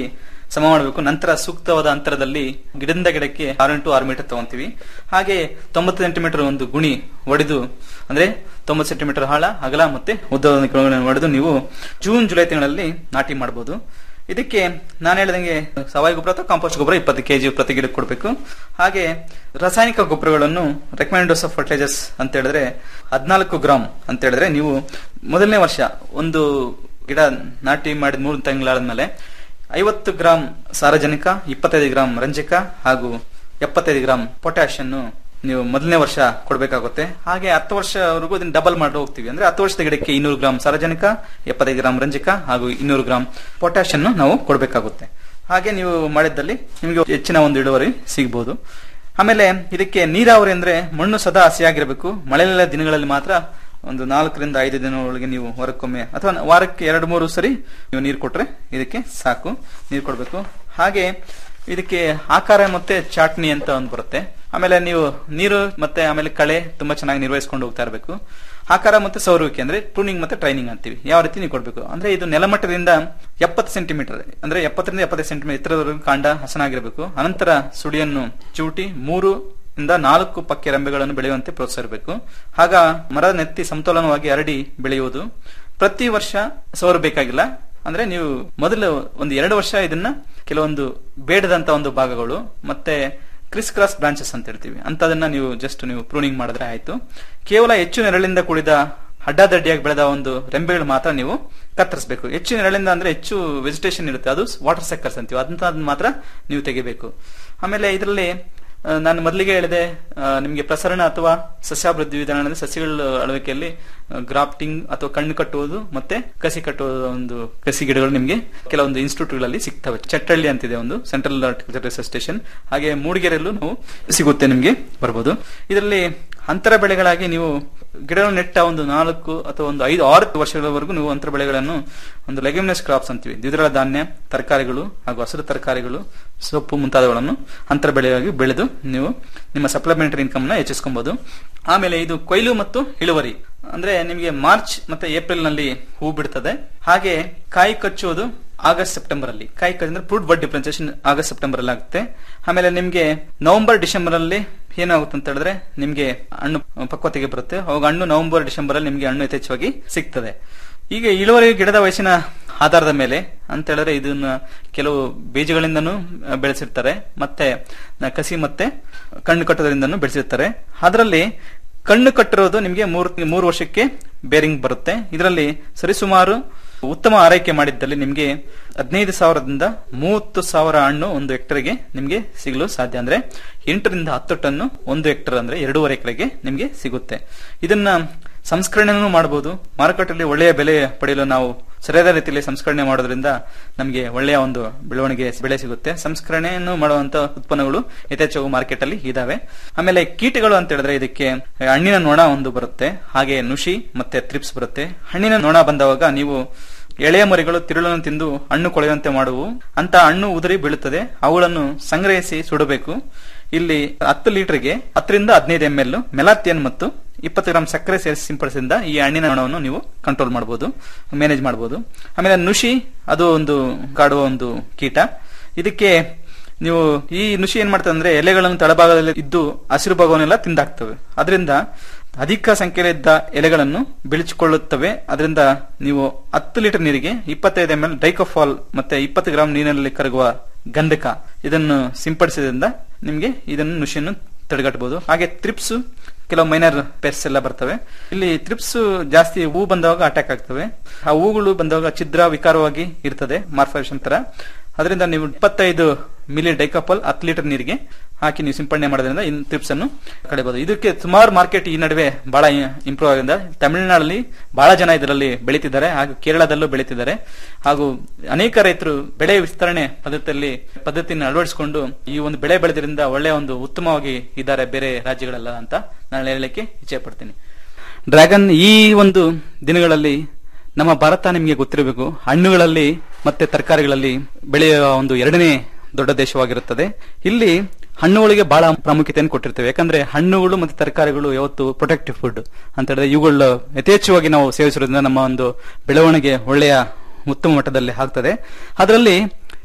ಸಮ ಮಾಡಬೇಕು ನಂತರ ಸೂಕ್ತವಾದ ಅಂತರದಲ್ಲಿ ಗಿಡದಿಂದ ಗಿಡಕ್ಕೆ ಆರು ಇಂಟು ಆರು ಮೀಟರ್ ತಗೊಂತೀವಿ ಹಾಗೆ ತೊಂಬತ್ತು ಸೆಂಟಿಮೀಟರ್ ಒಂದು ಗುಣಿ ಒಡೆದು ಅಂದ್ರೆ ತೊಂಬತ್ತು ಸೆಂಟಿಮೀಟರ್ ಆಳ ಅಗಲ ಮತ್ತೆ ಉದ್ದವನ್ನು ಗಿಡಗಳನ್ನು ಒಡೆದು ನೀವು ಜೂನ್ ಜುಲೈ ತಿಂಗಳಲ್ಲಿ ನಾಟಿ ಮಾಡಬಹುದು ಇದಕ್ಕೆ ನಾನು ಹೇಳಿದಂಗೆ ಸಾವಯವ ಗೊಬ್ಬರ ಅಥವಾ ಕಾಂಪೋಸ್ಟ್ ಗೊಬ್ಬರ ಇಪ್ಪತ್ತು ಕೆಜಿ ಪ್ರತಿ ಗಿಡಕ್ಕೆ ಕೊಡಬೇಕು ಹಾಗೆ ರಾಸಾಯನಿಕ ಗೊಬ್ಬರಗಳನ್ನು ರೆಕಮೆಂಡ್ ಡೋಸ್ ಆಫ್ ಫರ್ಟಿಲೈಸರ್ಸ್ ಅಂತ ಹೇಳಿದ್ರೆ ಹದಿನಾಲ್ಕು ಗ್ರಾಮ್ ಅಂತ ಹೇಳಿದ್ರೆ ನೀವು ಮೊದಲನೇ ವರ್ಷ ಒಂದು ಗಿಡ ನಾಟಿ ಮಾಡಿದ ಮೂರು ತಿಂಗಳಾದ್ಮೇಲೆ ಐವತ್ತು ಗ್ರಾಂ ಸಾರಜನಕ ಇಪ್ಪತ್ತೈದು ಗ್ರಾಂ ರಂಜಕ ಹಾಗೂ ಎಪ್ಪತ್ತೈದು ಗ್ರಾಂ ಪೊಟ್ಯಾಶ್ ಅನ್ನು ನೀವು ಮೊದಲನೇ ವರ್ಷ ಕೊಡಬೇಕಾಗುತ್ತೆ ಹಾಗೆ ಹತ್ತು ವರ್ಷವರೆಗೂ ಇದನ್ನ ಡಬಲ್ ಮಾಡಿ ಹೋಗ್ತೀವಿ ಅಂದ್ರೆ ಹತ್ತು ವರ್ಷದ ಗಿಡಕ್ಕೆ ಇನ್ನೂರು ಗ್ರಾಂ ಸಾರಜನಕ ಎಪ್ಪತ್ತೈದು ಗ್ರಾಂ ರಂಜಕ ಹಾಗೂ ಇನ್ನೂರು ಗ್ರಾಂ ಪೊಟ್ಯಾಶ್ ಅನ್ನು ನಾವು ಕೊಡಬೇಕಾಗುತ್ತೆ ಹಾಗೆ ನೀವು ಮಾಡಿದ್ದಲ್ಲಿ ನಿಮಗೆ ಹೆಚ್ಚಿನ ಒಂದು ಇಳುವರಿ ಸಿಗಬಹುದು ಆಮೇಲೆ ಇದಕ್ಕೆ ನೀರಾವರಿ ಅಂದ್ರೆ ಮಣ್ಣು ಸದಾ ಹಸಿಯಾಗಿರಬೇಕು ಮಳೆಯ ದಿನಗಳಲ್ಲಿ ಮಾತ್ರ ಒಂದು ನಾಲ್ಕರಿಂದ ಐದು ದಿನದೊಳಗೆ ನೀವು ಹೊರಕ್ಕೊಮ್ಮೆ ಅಥವಾ ವಾರಕ್ಕೆ ಎರಡು ಮೂರು ಸರಿ ನೀವು ನೀರು ಕೊಟ್ರೆ ಇದಕ್ಕೆ ಸಾಕು ನೀರು ಕೊಡಬೇಕು ಹಾಗೆ ಇದಕ್ಕೆ ಆಕಾರ ಮತ್ತೆ ಚಾಟ್ನಿ ಅಂತ ಒಂದು ಬರುತ್ತೆ ಆಮೇಲೆ ನೀವು ನೀರು ಮತ್ತೆ ಆಮೇಲೆ ಕಳೆ ತುಂಬಾ ಚೆನ್ನಾಗಿ ನಿರ್ವಹಿಸ್ಕೊಂಡು ಹೋಗ್ತಾ ಇರಬೇಕು ಆಕಾರ ಮತ್ತೆ ಸೌರುವಿಕೆ ಅಂದ್ರೆ ಪ್ರೂನಿಂಗ್ ಮತ್ತೆ ಟ್ರೈನಿಂಗ್ ಅಂತೀವಿ ಯಾವ ರೀತಿ ನೀವು ಕೊಡಬೇಕು ಅಂದ್ರೆ ಇದು ನೆಲಮಟ್ಟದಿಂದ ಎಪ್ಪತ್ತು ಸೆಂಟಿಮೀಟರ್ ಅಂದ್ರೆ ಎಪ್ಪತ್ತರಿಂದ ಎಪ್ಪತ್ತೈದು ಸೆಂಟಿಮೀಟರ್ ಎತ್ತರದವರೆಗೂ ಕಾಂಡ ಹಸನಾಗಿರಬೇಕು ಅನಂತರ ಸುಳಿಯನ್ನು ಚೂಟಿ ಮೂರು ಇಂದ ನಾಲ್ಕು ಪಕ್ಕೆ ರೆಂಬೆಗಳನ್ನು ಬೆಳೆಯುವಂತೆ ಪ್ರೋತ್ಸಾಹಿಸಬೇಕು ಆಗ ಮರದ ನೆತ್ತಿ ಸಮತೋಲನವಾಗಿ ಹರಡಿ ಬೆಳೆಯುವುದು ಪ್ರತಿ ವರ್ಷ ಸೌರು ಬೇಕಾಗಿಲ್ಲ ಅಂದ್ರೆ ನೀವು ಮೊದಲು ಒಂದು ಎರಡು ವರ್ಷ ಇದನ್ನ ಕೆಲವೊಂದು ಬೇಡದಂತ ಒಂದು ಭಾಗಗಳು ಮತ್ತೆ ಕ್ರಿಸ್ ಕ್ರಾಸ್ ಬ್ರಾಂಚಸ್ ಅಂತ ಹೇಳ್ತೀವಿ ಅಂತದನ್ನ ನೀವು ಜಸ್ಟ್ ನೀವು ಪ್ರೂನಿಂಗ್ ಮಾಡಿದ್ರೆ ಆಯ್ತು ಕೇವಲ ಹೆಚ್ಚು ನೆರಳಿಂದ ಕೂಡಿದ ಅಡ್ಡಾದಡ್ಡಿಯಾಗಿ ಬೆಳೆದ ಒಂದು ರೆಂಬೆಗಳು ಮಾತ್ರ ನೀವು ಕತ್ತರಿಸಬೇಕು ಹೆಚ್ಚು ನೆರಳಿಂದ ಅಂದ್ರೆ ಹೆಚ್ಚು ವೆಜಿಟೇಷನ್ ಇರುತ್ತೆ ಅದು ವಾಟರ್ ಸೆಕ್ಕರ್ಸ್ ಅಂತೀವಿ ಅದಂತ ಮಾತ್ರ ನೀವು ತೆಗಿಬೇಕು ಆಮೇಲೆ ಇದರಲ್ಲಿ ಆ, ನಾನು ಮೊದಲಿಗೆ ಹೇಳಿದೆ ಆ, ನಿಮಗೆ ಪ್ರಸರಣ ಅಥವಾ ಸಸ್ಯಾಭಿವೃದ್ಧಿ ವಿಧಾನದಲ್ಲಿ ಸಸ್ಯಗಳ ಅಳವಡಿಕೆಯಲ್ಲಿ ಗ್ರಾಫ್ಟಿಂಗ್ ಅಥವಾ ಕಣ್ಣು ಕಟ್ಟುವುದು ಮತ್ತೆ ಕಸಿ ಕಟ್ಟುವುದು ಒಂದು ಕಸಿ ಗಿಡಗಳು ನಿಮಗೆ ಕೆಲವೊಂದು ಇನ್ಸ್ಟಿಟ್ಯೂಟ್ಗಳಲ್ಲಿ ಸಿಗ್ತವೆ ಚಟ್ಟಳ್ಳಿ ಅಂತಿದೆ ಒಂದು ಸೆಂಟ್ರಲ್ ಹಾರ್ಟಿಕಲ್ಚರ್ ರಿಸರ್ಚ್ ಸ್ಟೇಷನ್ ಹಾಗೆ ಮೂಡಿಗೆರೆಯಲ್ಲೂ ನಾವು ಸಿಗುತ್ತೆ ನಿಮಗೆ ಬರ್ಬೋದು ಇದರಲ್ಲಿ ಅಂತರ ಬೆಳೆಗಳಾಗಿ ನೀವು ಗಿಡಗಳು ನೆಟ್ಟ ಒಂದು ನಾಲ್ಕು ಅಥವಾ ಒಂದು ಐದು ಆರು ವರ್ಷಗಳವರೆಗೂ ನೀವು ಅಂತರ ಬೆಳೆಗಳನ್ನು ಒಂದು ಲೆಗ್ಯುಮಿನಸ್ ಕ್ರಾಪ್ಸ್ ಅಂತೀವಿ ದ್ವಿದಳ ಧಾನ್ಯ ತರಕಾರಿಗಳು ಹಾಗೂ ಹಸಿರು ತರಕಾರಿಗಳು ಸೊಪ್ಪು ಮುಂತಾದವುಗಳನ್ನು ಅಂತರ ಬೆಳೆಯಾಗಿ ಬೆಳೆದು ನೀವು ನಿಮ್ಮ ಸಪ್ಲಿಮೆಂಟರಿ ಇನ್ಕಮ್ ನ ಹೆಚ್ಚಿಸ್ಕೊಬಹುದು ಆಮೇಲೆ ಇದು ಕೊಯ್ಲು ಮತ್ತು ಇಳುವರಿ ಅಂದ್ರೆ ನಿಮಗೆ ಮಾರ್ಚ್ ಮತ್ತೆ ಏಪ್ರಿಲ್ ನಲ್ಲಿ ಹೂ ಬಿಡ್ತದೆ ಹಾಗೆ ಕಾಯಿ ಕಚ್ಚುವುದು ಆಗಸ್ಟ್ ಸೆಪ್ಟೆಂಬರ್ ಅಲ್ಲಿ ಕಾಯಿ ಕಚ್ಚಿ ಅಂದ್ರೆ ಫ್ರೂಟ್ ಬಡ್ ಡಿಫ್ರೆನ್ಸಿಯೇಷನ್ ಆಗಸ್ಟ್ ಸೆಪ್ಟೆಂಬರ್ ಅಲ್ಲಿ ಆಗುತ್ತೆ ಆಮೇಲೆ ನಿಮ್ಗೆ ನವೆಂಬರ್ ಡಿಸೆಂಬರ್ ಅಲ್ಲಿ ಏನಾಗುತ್ತೆ ಅಂತ ಹೇಳಿದ್ರೆ ನಿಮ್ಗೆ ಹಣ್ಣು ಪಕ್ವತೆಗೆ ಬರುತ್ತೆ ಅವಾಗ ಹಣ್ಣು ನವೆಂಬರ್ ಡಿಸೆಂಬರ್ ಅಲ್ಲಿ ನಿಮ್ಗೆ ಹಣ್ಣು ಯಥೇಚ್ಛವಾಗಿ ಸಿಗ್ತದೆ ಈಗ ಇಳುವರಿ ಗಿಡದ ವಯಸ್ಸಿನ ಆಧಾರದ ಮೇಲೆ ಅಂತ ಹೇಳಿದ್ರೆ ಇದನ್ನ ಕೆಲವು ಬೀಜಗಳಿಂದನೂ ಆ, ಬೆಳೆಸಿರ್ತಾರೆ ಮತ್ತೆ ನ- ಕಸಿ ಮತ್ತೆ ಕಣ್ಣು ಕಟ್ಟೋದ್ರಿಂದನೂ ಬೆಳೆಸಿರ್ತಾರೆ ಅದರಲ್ಲಿ ಕಣ್ಣು ಕಟ್ಟಿರೋದು ನಿಮಗೆ ಮೂರು ಮೂರು ವರ್ಷಕ್ಕೆ ಬೇರಿಂಗ್ ಬರುತ್ತೆ ಇದರಲ್ಲಿ ಸರಿಸುಮಾರು ಉತ್ತಮ ಆರೈಕೆ ಮಾಡಿದ್ದಲ್ಲಿ ನಿಮಗೆ ಹದಿನೈದು ಸಾವಿರದಿಂದ ಮೂವತ್ತು ಸಾವಿರ ಹಣ್ಣು ಒಂದು ಹೆಕ್ಟರ್ಗೆ ನಿಮಗೆ ಸಿಗಲು ಸಾಧ್ಯ ಅಂದ್ರೆ ಎಂಟರಿಂದ ಹತ್ತು ಟನ್ನು ಒಂದು ಹೆಕ್ಟರ್ ಅಂದ್ರೆ ಎರಡೂವರೆ ಎಕರೆಗೆ ನಿಮಗೆ ಸಿಗುತ್ತೆ ಇದನ್ನ ಸಂಸ್ಕರಣೆನೂ ಮಾಡಬಹುದು ಮಾರುಕಟ್ಟೆಯಲ್ಲಿ ಒಳ್ಳೆಯ ಬೆಲೆ ಪಡೆಯಲು ನಾವು ಸರಿಯಾದ ರೀತಿಯಲ್ಲಿ ಸಂಸ್ಕರಣೆ ಮಾಡೋದ್ರಿಂದ ನಮಗೆ ಒಳ್ಳೆಯ ಒಂದು ಬೆಳವಣಿಗೆ ಬೆಳೆ ಸಿಗುತ್ತೆ ಸಂಸ್ಕರಣೆಯನ್ನು ಮಾಡುವಂತ ಉತ್ಪನ್ನಗಳು ಯಥೇಚ್ಛವು ಮಾರ್ಕೆಟ್ ಅಲ್ಲಿ ಇದಾವೆ ಆಮೇಲೆ ಕೀಟಗಳು ಅಂತ ಹೇಳಿದ್ರೆ ಇದಕ್ಕೆ ಹಣ್ಣಿನ ನೊಣ ಒಂದು ಬರುತ್ತೆ ಹಾಗೆ ನುಷಿ ಮತ್ತೆ ತ್ರಿಪ್ಸ್ ಬರುತ್ತೆ ಹಣ್ಣಿನ ನೊಣ ಬಂದವಾಗ ನೀವು ಎಳೆಯ ಮರಿಗಳು ತಿರುಳನ್ನು ತಿಂದು ಹಣ್ಣು ಕೊಳೆಯುವಂತೆ ಮಾಡುವು ಅಂತ ಹಣ್ಣು ಉದುರಿ ಬೀಳುತ್ತದೆ ಅವುಗಳನ್ನು ಸಂಗ್ರಹಿಸಿ ಸುಡಬೇಕು ಇಲ್ಲಿ ಹತ್ತು ಲೀಟರ್ಗೆ ಹತ್ತರಿಂದ ಹದಿನೈದು ಎಂ ಎಲ್ ಮೆಲಾಥಿಯನ್ ಮತ್ತು ಇಪ್ಪತ್ತು ಗ್ರಾಂ ಸಕ್ಕರೆ ಸೇರಿಸಿ ಸಿಂಪಡಿಸಿದ ಈ ಹಣ್ಣಿನ ಹಣವನ್ನು ನೀವು ಕಂಟ್ರೋಲ್ ಮಾಡಬಹುದು ಮ್ಯಾನೇಜ್ ಮಾಡಬಹುದು ಆಮೇಲೆ ನುಷಿ ಅದು ಒಂದು ಕಾಡುವ ಒಂದು ಕೀಟ ಇದಕ್ಕೆ ನೀವು ಈ ನುಷಿ ಏನ್ ಮಾಡ್ತದೆ ಅಂದ್ರೆ ಎಲೆಗಳನ್ನು ತಳಭಾಗದಲ್ಲಿ ಇದ್ದು ಹಸಿರು ಭಾಗವನ್ನೆಲ್ಲ ತಿಂದಾಕ್ತವೆ ಅದರಿಂದ ಅಧಿಕ ಸಂಖ್ಯೆಯಲ್ಲಿದ್ದ ಎಲೆಗಳನ್ನು ಬಿಳಿಚಿಕೊಳ್ಳುತ್ತವೆ ಅದರಿಂದ ನೀವು ಹತ್ತು ಲೀಟರ್ ನೀರಿಗೆ ಇಪ್ಪತ್ತೈದು ಎಂ ಎಲ್ ಡೈಕೋಫಾಲ್ ಮತ್ತೆ ಇಪ್ಪತ್ತು ಗ್ರಾಂ ನೀರಿನಲ್ಲಿ ಕರಗುವ ಗಂಧಕ ಇದನ್ನು ಸಿಂಪಡಿಸಿದ್ರಿಂದ ನಿಮಗೆ ಇದನ್ನು ನುಷಿಯನ್ನು ತಡೆಗಟ್ಟಬಹುದು ಹಾಗೆ ತ್ರಿಪ್ಸ್ ಕೆಲವು ಮೈನರ್ ಪೆಸ್ಟ್ ಎಲ್ಲ ಬರ್ತವೆ ಇಲ್ಲಿ ತ್ರಿಪ್ಸ್ ಜಾಸ್ತಿ ಹೂ ಬಂದಾಗ ಅಟ್ಯಾಕ್ ಆಗ್ತವೆ ಆ ಹೂಗಳು ಬಂದಾಗ ಛಿದ್ರ ವಿಕಾರವಾಗಿ ಇರ್ತದೆ ಮಾರ್ಫಾರೇಷನ್ ತರ ಅದರಿಂದ ನೀವು ಇಪ್ಪತ್ತೈದು ಮಿಲಿ ಡೈಕಾಪಲ್ ಹತ್ತು ಲೀಟರ್ ನೀರಿಗೆ ಹಾಕಿ ನೀವು ಸಿಂಪಡಣೆ ಮಾಡೋದ್ರಿಂದ ಇನ್ ತ್ರಿಪ್ಸ್ ಅನ್ನು ಕಳೆಯಬಹುದು ಇದಕ್ಕೆ ಸುಮಾರು ಮಾರ್ಕೆಟ್ ಈ ನಡುವೆ ಬಹಳ ಇಂಪ್ರೂವ್ ಆಗಿದೆ ತಮಿಳುನಾಡಲ್ಲಿ ಬಹಳ ಜನ ಇದರಲ್ಲಿ ಬೆಳೀತಿದ್ದಾರೆ ಹಾಗೂ ಕೇರಳದಲ್ಲೂ ಬೆಳೀತಿದ್ದಾರೆ ಹಾಗೂ ಅನೇಕ ರೈತರು ಬೆಳೆ ವಿಸ್ತರಣೆ ಪದ್ಧತಿಯಲ್ಲಿ ಪದ್ಧತಿಯನ್ನು ಅಳವಡಿಸಿಕೊಂಡು ಈ ಒಂದು ಬೆಳೆ ಬೆಳೆದ್ರಿಂದ ಒಳ್ಳೆಯ ಒಂದು ಉತ್ತಮವಾಗಿ ಇದ್ದಾರೆ ಬೇರೆ ರಾಜ್ಯಗಳೆಲ್ಲ ಅಂತ ನಾನು ಹೇಳಲಿಕ್ಕೆ ಇಚ್ಛೆ ಪಡ್ತೀನಿ ಡ್ರ್ಯಾಗನ್ ಈ ಒಂದು ದಿನಗಳಲ್ಲಿ ನಮ್ಮ ಭಾರತ ನಿಮಗೆ ಗೊತ್ತಿರಬೇಕು ಹಣ್ಣುಗಳಲ್ಲಿ ಮತ್ತೆ ತರಕಾರಿಗಳಲ್ಲಿ ಬೆಳೆಯುವ ಒಂದು ಎರಡನೇ ದೊಡ್ಡ ದೇಶವಾಗಿರುತ್ತದೆ ಇಲ್ಲಿ ಹಣ್ಣುಗಳಿಗೆ ಬಹಳ ಪ್ರಾಮುಖ್ಯತೆಯನ್ನು ಕೊಟ್ಟಿರ್ತೇವೆ ಯಾಕಂದ್ರೆ ಹಣ್ಣುಗಳು ಮತ್ತೆ ತರಕಾರಿಗಳು ಯಾವತ್ತು ಪ್ರೊಟೆಕ್ಟಿವ್ ಫುಡ್ ಅಂತ ಹೇಳಿದ್ರೆ ಇವುಗಳ ಯಥೇಚ್ಛವಾಗಿ ನಾವು ಸೇವಿಸುವುದರಿಂದ ನಮ್ಮ ಒಂದು ಬೆಳವಣಿಗೆ ಒಳ್ಳೆಯ ಉತ್ತಮ ಮಟ್ಟದಲ್ಲಿ ಆಗ್ತದೆ ಅದರಲ್ಲಿ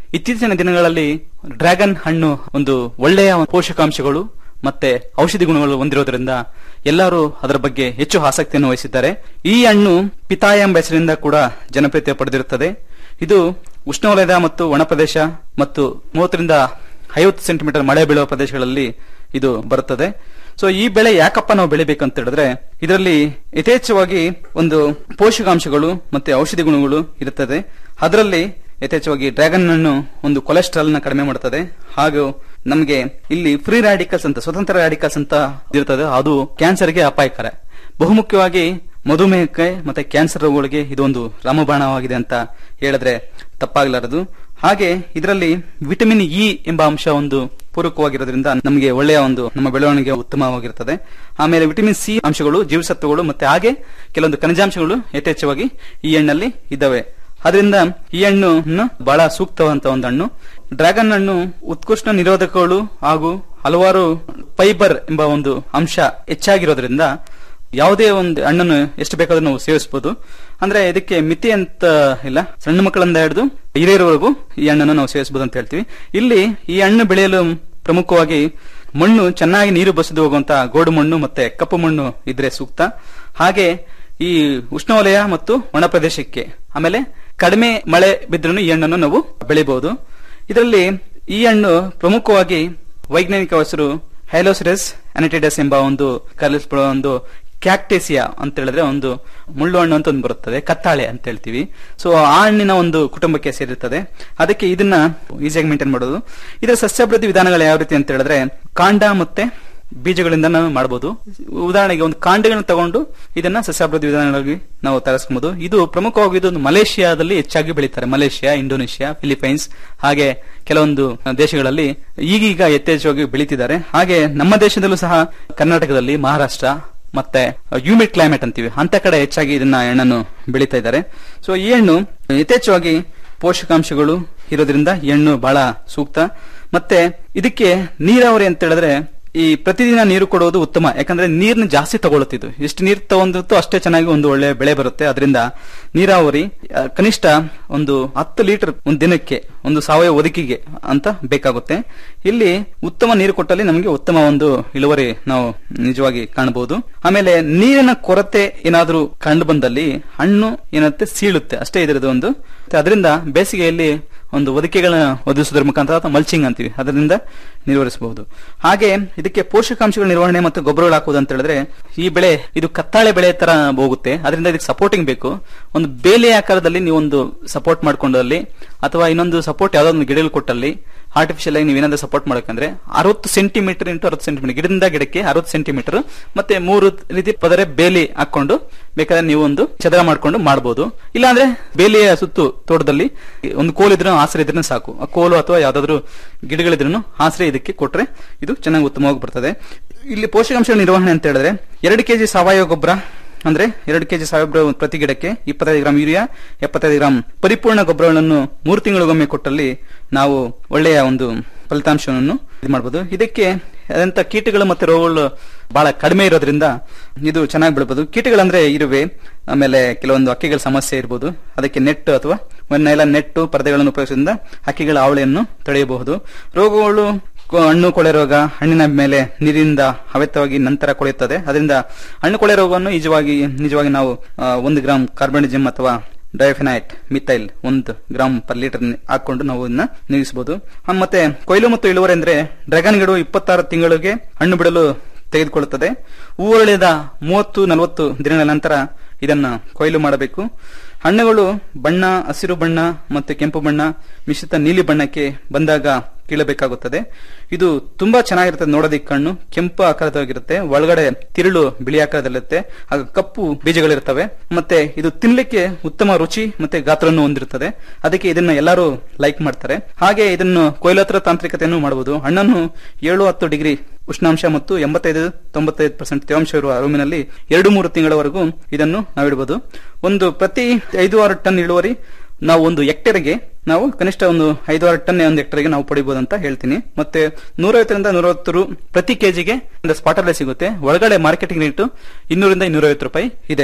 ಇತ್ತೀಚಿನ ದಿನಗಳಲ್ಲಿ ಡ್ರ್ಯಾಗನ್ ಹಣ್ಣು ಒಂದು ಒಳ್ಳೆಯ ಪೋಷಕಾಂಶಗಳು ಮತ್ತೆ ಔಷಧಿ ಗುಣಗಳು ಹೊಂದಿರೋದ್ರಿಂದ ಎಲ್ಲರೂ ಅದರ ಬಗ್ಗೆ ಹೆಚ್ಚು ಆಸಕ್ತಿಯನ್ನು ವಹಿಸಿದ್ದಾರೆ ಈ ಹಣ್ಣು ಪಿತಾಯ ಎಂಬ ಹೆಸರಿನಿಂದ ಕೂಡ ಜನಪ್ರಿಯತೆ ಪಡೆದಿರುತ್ತದೆ ಇದು ಉಷ್ಣವಲಯದ ಮತ್ತು ಒಣ ಪ್ರದೇಶ ಮತ್ತು ಮೂವತ್ತರಿಂದ ಐವತ್ತು ಸೆಂಟಿಮೀಟರ್ ಮಳೆ ಬೀಳುವ ಪ್ರದೇಶಗಳಲ್ಲಿ ಇದು ಬರುತ್ತದೆ ಸೊ ಈ ಬೆಳೆ ಯಾಕಪ್ಪ ನಾವು ಬೆಳಿಬೇಕಂತ ಹೇಳಿದ್ರೆ ಇದರಲ್ಲಿ ಯಥೇಚ್ಛವಾಗಿ ಒಂದು ಪೋಷಕಾಂಶಗಳು ಮತ್ತೆ ಔಷಧಿ ಗುಣಗಳು ಇರುತ್ತದೆ ಅದರಲ್ಲಿ ಯಥೇಚ್ಛವಾಗಿ ಡ್ರ್ಯಾಗನ್ ಹಣ್ಣು ಒಂದು ಕೊಲೆಸ್ಟ್ರಾಲ್ ನ ಕಡಿಮೆ ಮಾಡುತ್ತದೆ ಹಾಗೂ ನಮಗೆ ಇಲ್ಲಿ ಫ್ರೀ ರಾಡಿಕಲ್ಸ್ ಅಂತ ಸ್ವತಂತ್ರ ರಾಡಿಕಲ್ಸ್ ಅಂತ ಇರ್ತದೆ ಅದು ಕ್ಯಾನ್ಸರ್ಗೆ ಅಪಾಯಕರ ಬಹುಮುಖ್ಯವಾಗಿ ಮಧುಮೇಹಕ್ಕೆ ಮತ್ತೆ ಕ್ಯಾನ್ಸರ್ ರೋಗಗಳಿಗೆ ಇದೊಂದು ರಾಮಬಾಣವಾಗಿದೆ ಅಂತ ಹೇಳಿದ್ರೆ ತಪ್ಪಾಗಲಾರದು ಹಾಗೆ ಇದರಲ್ಲಿ ವಿಟಮಿನ್ ಇ ಎಂಬ ಅಂಶ ಒಂದು ಪೂರಕವಾಗಿರೋದ್ರಿಂದ ನಮಗೆ ಒಳ್ಳೆಯ ಒಂದು ನಮ್ಮ ಬೆಳವಣಿಗೆ ಉತ್ತಮವಾಗಿರುತ್ತದೆ ಆಮೇಲೆ ವಿಟಮಿನ್ ಸಿ ಅಂಶಗಳು ಜೀವಸತ್ವಗಳು ಮತ್ತೆ ಹಾಗೆ ಕೆಲವೊಂದು ಖನಿಜಾಂಶಗಳು ಯಥೇಚ್ಛವಾಗಿ ಈ ಹಣ್ಣಲ್ಲಿ ಇದ್ದಾವೆ ಅದರಿಂದ ಈ ಹಣ್ಣು ಬಹಳ ಸೂಕ್ತವಂತ ಒಂದು ಹಣ್ಣು ಡ್ರ್ಯಾಗನ್ ಹಣ್ಣು ಉತ್ಕೃಷ್ಟ ನಿರೋಧಕಗಳು ಹಾಗೂ ಹಲವಾರು ಫೈಬರ್ ಎಂಬ ಒಂದು ಅಂಶ ಹೆಚ್ಚಾಗಿರೋದ್ರಿಂದ ಯಾವುದೇ ಒಂದು ಹಣ್ಣನ್ನು ಎಷ್ಟು ಬೇಕಾದ್ರೂ ನಾವು ಸೇವಿಸಬಹುದು ಅಂದ್ರೆ ಇದಕ್ಕೆ ಮಿತಿ ಅಂತ ಇಲ್ಲ ಸಣ್ಣ ಮಕ್ಕಳಿಂದ ಹಿಡಿದು ಹಿರಿಯರವರೆಗೂ ಈ ಹಣ್ಣನ್ನು ನಾವು ಸೇವಿಸಬಹುದು ಅಂತ ಹೇಳ್ತೀವಿ ಇಲ್ಲಿ ಈ ಹಣ್ಣು ಬೆಳೆಯಲು ಪ್ರಮುಖವಾಗಿ ಮಣ್ಣು ಚೆನ್ನಾಗಿ ನೀರು ಬಸಿದು ಹೋಗುವಂತ ಗೋಡು ಮಣ್ಣು ಮತ್ತೆ ಕಪ್ಪು ಮಣ್ಣು ಇದ್ರೆ ಸೂಕ್ತ ಹಾಗೆ ಈ ಉಷ್ಣವಲಯ ಮತ್ತು ಒಣ ಪ್ರದೇಶಕ್ಕೆ ಆಮೇಲೆ ಕಡಿಮೆ ಮಳೆ ಬಿದ್ರೂ ಈ ಹಣ್ಣನ್ನು ನಾವು ಬೆಳಿಬಹುದು ಇದರಲ್ಲಿ ಈ ಹಣ್ಣು ಪ್ರಮುಖವಾಗಿ ವೈಜ್ಞಾನಿಕ ಹೆಸರು ಹೈಲೋಸಿರಸ್ ಅನಿಟಿಡಸ್ ಎಂಬ ಒಂದು ಕಲಿಸ್ಬರುವ ಒಂದು ಕ್ಯಾಕ್ಟೇಸಿಯಾ ಅಂತ ಹೇಳಿದ್ರೆ ಒಂದು ಮುಳ್ಳು ಹಣ್ಣು ಅಂತ ಒಂದು ಬರುತ್ತದೆ ಕತ್ತಾಳೆ ಅಂತ ಹೇಳ್ತೀವಿ ಸೊ ಆ ಹಣ್ಣಿನ ಒಂದು ಕುಟುಂಬಕ್ಕೆ ಸೇರಿರ್ತದೆ ಅದಕ್ಕೆ ಇದನ್ನ ಈಸಿಯಾಗಿ ಮೇಂಟೈನ್ ಮಾಡೋದು ಇದರ ಸಸ್ಯಾಭಿವೃದ್ಧಿ ವಿಧಾನಗಳು ಯಾವ ರೀತಿ ಅಂತ ಹೇಳಿದ್ರೆ ಕಾಂಡ ಮತ್ತೆ ಬೀಜಗಳಿಂದ ನಾವು ಮಾಡಬಹುದು ಉದಾಹರಣೆಗೆ ಒಂದು ಕಾಂಡಗಳನ್ನು ತಗೊಂಡು ಇದನ್ನ ಸಸ್ಯಾಭಿವೃದ್ಧಿ ವಿಧಾನಗಳಾಗಿ ನಾವು ತಯಾರಿಸಬಹುದು ಇದು ಪ್ರಮುಖವಾಗಿ ಇದು ಮಲೇಷಿಯಾದಲ್ಲಿ ಹೆಚ್ಚಾಗಿ ಬೆಳೀತಾರೆ ಮಲೇಷಿಯಾ ಇಂಡೋನೇಷಿಯಾ ಫಿಲಿಪೈನ್ಸ್ ಹಾಗೆ ಕೆಲವೊಂದು ದೇಶಗಳಲ್ಲಿ ಈಗೀಗ ಯಥೇಚ್ಛವಾಗಿ ಬೆಳೀತಿದ್ದಾರೆ ಹಾಗೆ ನಮ್ಮ ದೇಶದಲ್ಲೂ ಸಹ ಕರ್ನಾಟಕದಲ್ಲಿ ಮಹಾರಾಷ್ಟ್ರ ಮತ್ತೆ ಹ್ಯೂಮಿಡ್ ಕ್ಲೈಮೇಟ್ ಅಂತೀವಿ ಅಂತ ಕಡೆ ಹೆಚ್ಚಾಗಿ ಇದನ್ನ ಹಣ್ಣನ್ನು ಬೆಳೀತಾ ಇದ್ದಾರೆ ಸೊ ಈ ಹಣ್ಣು ಯಥೇಚ್ಛವಾಗಿ ಪೋಷಕಾಂಶಗಳು ಇರೋದ್ರಿಂದ ಈ ಹಣ್ಣು ಬಹಳ ಸೂಕ್ತ ಮತ್ತೆ ಇದಕ್ಕೆ ನೀರಾವರಿ ಅಂತ ಹೇಳಿದ್ರೆ ಈ ಪ್ರತಿದಿನ ನೀರು ಕೊಡುವುದು ಉತ್ತಮ ಯಾಕಂದ್ರೆ ನೀರ್ನ ಜಾಸ್ತಿ ತಗೊಳ್ಳುತ್ತಿದ್ದು ಎಷ್ಟು ನೀರು ತಗೊಂಡಿರುತ್ತೋ ಅಷ್ಟೇ ಚೆನ್ನಾಗಿ ಒಂದು ಒಳ್ಳೆ ಬೆಳೆ ಬರುತ್ತೆ ಅದರಿಂದ ನೀರಾವರಿ ಆ, ಕನಿಷ್ಠ ಒಂದು ಹತ್ತು ಲೀಟರ್ ಒಂದು ದಿನಕ್ಕೆ ಒಂದು ಸಾವಯವ ಒದಕಿಗೆ ಅಂತ ಬೇಕಾಗುತ್ತೆ ಇಲ್ಲಿ ಉತ್ತಮ ನೀರು ಕೊಟ್ಟಲ್ಲಿ ನಮಗೆ ಉತ್ತಮ ಒಂದು ಇಳುವರಿ ನಾವು ನಿಜವಾಗಿ ಕಾಣಬಹುದು ಆಮೇಲೆ ನೀರಿನ ಕೊರತೆ ಏನಾದ್ರೂ ಕಂಡು ಬಂದಲ್ಲಿ ಹಣ್ಣು ಏನಂತೆ ಸೀಳುತ್ತೆ ಅಷ್ಟೇ ಇದರದ್ದು ಒಂದು ಮತ್ತೆ ಅದರಿಂದ ಬೇಸಿಗೆಯಲ್ಲಿ ಒಂದು ಒದಕೆಗಳನ್ನ ಒದಗಿಸೋದ್ರ ಮುಖಾಂತರ ಅಥವಾ ಮಲ್ಚಿಂಗ್ ಅಂತೀವಿ ಅದರಿಂದ ನಿರ್ವಹಿಸಬಹುದು ಹಾಗೆ ಇದಕ್ಕೆ ಪೋಷಕಾಂಶಗಳ ನಿರ್ವಹಣೆ ಮತ್ತು ಗೊಬ್ಬರಗಳು ಹಾಕುವುದು ಅಂತ ಹೇಳಿದ್ರೆ ಈ ಬೆಳೆ ಇದು ಕತ್ತಾಳೆ ಬೆಳೆ ತರ ಹೋಗುತ್ತೆ ಅದರಿಂದ ಇದಕ್ಕೆ ಸಪೋರ್ಟಿಂಗ್ ಬೇಕು ಒಂದು ಬೇಲಿ ಆಕಾರದಲ್ಲಿ ನೀವು ಒಂದು ಸಪೋರ್ಟ್ ಮಾಡ್ಕೊಂಡಲ್ಲಿ ಅಥವಾ ಇನ್ನೊಂದು ಸಪೋರ್ಟ್ ಯಾವ್ದೋ ಒಂದು ಗಿಡಗಳು ಕೊಟ್ಟಲ್ಲಿ ಆರ್ಟಿಫಿಷಿಯಲ್ ಆಗಿ ನೀವೇನಾದ್ರೂ ಸಪೋರ್ಟ್ ಮಾಡಬೇಕಂದ್ರೆ ಅರವತ್ತು ಸೆಂಟಿಮೀಟರ್ ಇಂಟು ಅರವತ್ತು ಸೆಂಟಿಮೀಟರ್ ಗಿಡದಿಂದ ಗಿಡಕ್ಕೆ ಅರವತ್ತು ಸೆಂಟಿಮೀಟರ್ ಮತ್ತೆ ಮೂರು ರೀತಿ ಪದರೆ ಬೇಲಿ ಹಾಕೊಂಡು ಬೇಕಾದ್ರೆ ನೀವು ಒಂದು ಚದರ ಮಾಡ್ಕೊಂಡು ಮಾಡಬಹುದು ಇಲ್ಲಾಂದ್ರೆ ಬೇಲಿಯ ಸುತ್ತು ತೋಟದಲ್ಲಿ ಒಂದು ಕೋಲ್ ಇದ್ರೂ ಆಸರೆ ಇದ್ರೂ ಸಾಕು ಆ ಕೋಲು ಅಥವಾ ಯಾವ್ದಾದ್ರು ಗಿಡಗಳಿದ್ರೂ ಆಸರೆ ಇದಕ್ಕೆ ಕೊಟ್ರೆ ಇದು ಚೆನ್ನಾಗಿ ಉತ್ತಮವಾಗಿ ಬರ್ತದೆ ಇಲ್ಲಿ ಪೋಷಕಾಂಶಗಳ ನಿರ್ವಹಣೆ ಅಂತ ಹೇಳಿದ್ರೆ ಎರಡು ಕೆಜಿ ಸಾವಯವ ಗೊಬ್ಬರ ಅಂದ್ರೆ ಎರಡು ಕೆಜಿ ಸಾವಿರ ಪ್ರತಿ ಗಿಡಕ್ಕೆ ಇಪ್ಪತ್ತೈದು ಗ್ರಾಂ ಯೂರಿಯಾ ಎಪ್ಪತ್ತೈದು ಗ್ರಾಂ ಪರಿಪೂರ್ಣ ಗೊಬ್ಬರಗಳನ್ನು ಮೂರು ತಿಂಗಳಿಗೊಮ್ಮೆ ಕೊಟ್ಟಲ್ಲಿ ನಾವು ಒಳ್ಳೆಯ ಒಂದು ಫಲಿತಾಂಶವನ್ನು ಇದು ಮಾಡಬಹುದು ಇದಕ್ಕೆ ಅದಂತ ಕೀಟಗಳು ಮತ್ತೆ ರೋಗಗಳು ಬಹಳ ಕಡಿಮೆ ಇರೋದ್ರಿಂದ ಇದು ಚೆನ್ನಾಗಿ ಬೆಳಬಹುದು ಕೀಟಗಳಂದ್ರೆ ಇರುವೆ ಆಮೇಲೆ ಕೆಲವೊಂದು ಹಕ್ಕಿಗಳ ಸಮಸ್ಯೆ ಇರಬಹುದು ಅದಕ್ಕೆ ನೆಟ್ ಅಥವಾ ಎಲ್ಲ ನೆಟ್ಟು ಪರದೆಗಳನ್ನು ಉಪಯೋಗಿಸೋದ್ರಿಂದ ಹಕ್ಕಿಗಳ ಹಾವಳಿಯನ್ನು ತಡೆಯಬಹುದು ರೋಗಗಳು ಕೊ- ಹಣ್ಣು ಕೊಳೆ ರೋಗ ಹಣ್ಣಿನ ಮೇಲೆ ನೀರಿನಿಂದ ಅವೆತ್ತವಾಗಿ ನಂತರ ಕೊಳೆಯುತ್ತದೆ ಅದರಿಂದ ಹಣ್ಣು ಕೊಳೆ ರೋಗವನ್ನು ನಿಜವಾಗಿ ನಿಜವಾಗಿ ನಾವು ಆ, ಒಂದು ಗ್ರಾಂ ಕಾರ್ಬನಿಜಮ್ ಅಥವಾ ಡೈಫಿನೈಟ್ ಮಿಥೈಲ್ ಒಂದು ಗ್ರಾಂ ಪರ್ ಲೀಟರ್ ಹಾಕೊಂಡು ನಾವು ಇದನ್ನ ನೀಗಿಸಬಹುದು ಆ, ಮತ್ತೆ ಕೊಯ್ಲು ಮತ್ತು ಇಳುವರಿ ಅಂದ್ರೆ ಡ್ರ್ಯಾಗನ್ ಗಿಡವು ಇಪ್ಪತ್ತಾರು ತಿಂಗಳಿಗೆ ಹಣ್ಣು ಬಿಡಲು ತೆಗೆದುಕೊಳ್ಳುತ್ತದೆ ಹೂವರಳಿದ ಮೂವತ್ತು ನಲವತ್ತು ದಿನಗಳ ನಂತರ ಇದನ್ನ ಕೊಯ್ಲು ಮಾಡಬೇಕು ಹಣ್ಣುಗಳು ಬಣ್ಣ ಹಸಿರು ಬಣ್ಣ ಮತ್ತು ಕೆಂಪು ಬಣ್ಣ ಮಿಶ್ರಿತ ನೀಲಿ ಬಣ್ಣಕ್ಕೆ ಬಂದಾಗ ಕೀಳಬೇಕಾಗುತ್ತದೆ ಇದು ತುಂಬಾ ಚೆನ್ನಾಗಿರುತ್ತೆ ನೋಡೋದಿಕ್ಕೆ ಕಣ್ಣು ಕೆಂಪು ಆಕಾರದಾಗಿರುತ್ತೆ ಒಳಗಡೆ ತಿರುಳು ಬಿಳಿ ಆಕಾರದಲ್ಲಿರುತ್ತೆ ಆಗ ಕಪ್ಪು ಬೀಜಗಳಿರ್ತವೆ ಮತ್ತೆ ಇದು ತಿನ್ಲಿಕ್ಕೆ ಉತ್ತಮ ರುಚಿ ಮತ್ತೆ ಗಾತ್ರವನ್ನು ಹೊಂದಿರುತ್ತದೆ ಅದಕ್ಕೆ ಇದನ್ನ ಎಲ್ಲರೂ ಲೈಕ್ ಮಾಡ್ತಾರೆ ಹಾಗೆ ಇದನ್ನು ಕೊಯ್ಲತ್ರ ತಾಂತ್ರಿಕತೆಯನ್ನು ಮಾಡಬಹುದು ಹಣ್ಣನ್ನು ಏಳು ಹತ್ತು ಡಿಗ್ರಿ ಉಷ್ಣಾಂಶ ಮತ್ತು ಎಂಬತ್ತೈದು ತೊಂಬತ್ತೈದು ಪರ್ಸೆಂಟ್ ತೇವಾಂಶ ಇರುವ ರೂಮಿನಲ್ಲಿ ಎರಡು ಮೂರು ತಿಂಗಳವರೆಗೂ ಇದನ್ನು ನಾವಿಡಬಹುದು ಒಂದು ಪ್ರತಿ ಐದು ಆರು ಟನ್ ಇಳುವರಿ ನಾವು ಒಂದು ಹೆಕ್ಟೇರ್ಗೆ ನಾವು ಕನಿಷ್ಠ ಒಂದು ಐದು ಆರು ಟನ್ ಒಂದು ಹೆಕ್ಟರ್ಗೆ ನಾವು ಪಡಿಬಹುದು ಅಂತ ಹೇಳ್ತೀನಿ ಮತ್ತೆ ನೂರೈವತ್ತರಿಂದ ನೂರವತ್ತು ರು ಪ್ರತಿ ಕೆಜಿಗೆ ಸ್ಪಾಟಲ್ಲೇ ಸಿಗುತ್ತೆ ಒಳಗಡೆ ಮಾರ್ಕೆಟಿಂಗ್ ರೇಟ್ ಇನ್ನೂರಿಂದ ಇನ್ನೂರೈವತ್ತು ರೂಪಾಯಿ ಇದೆ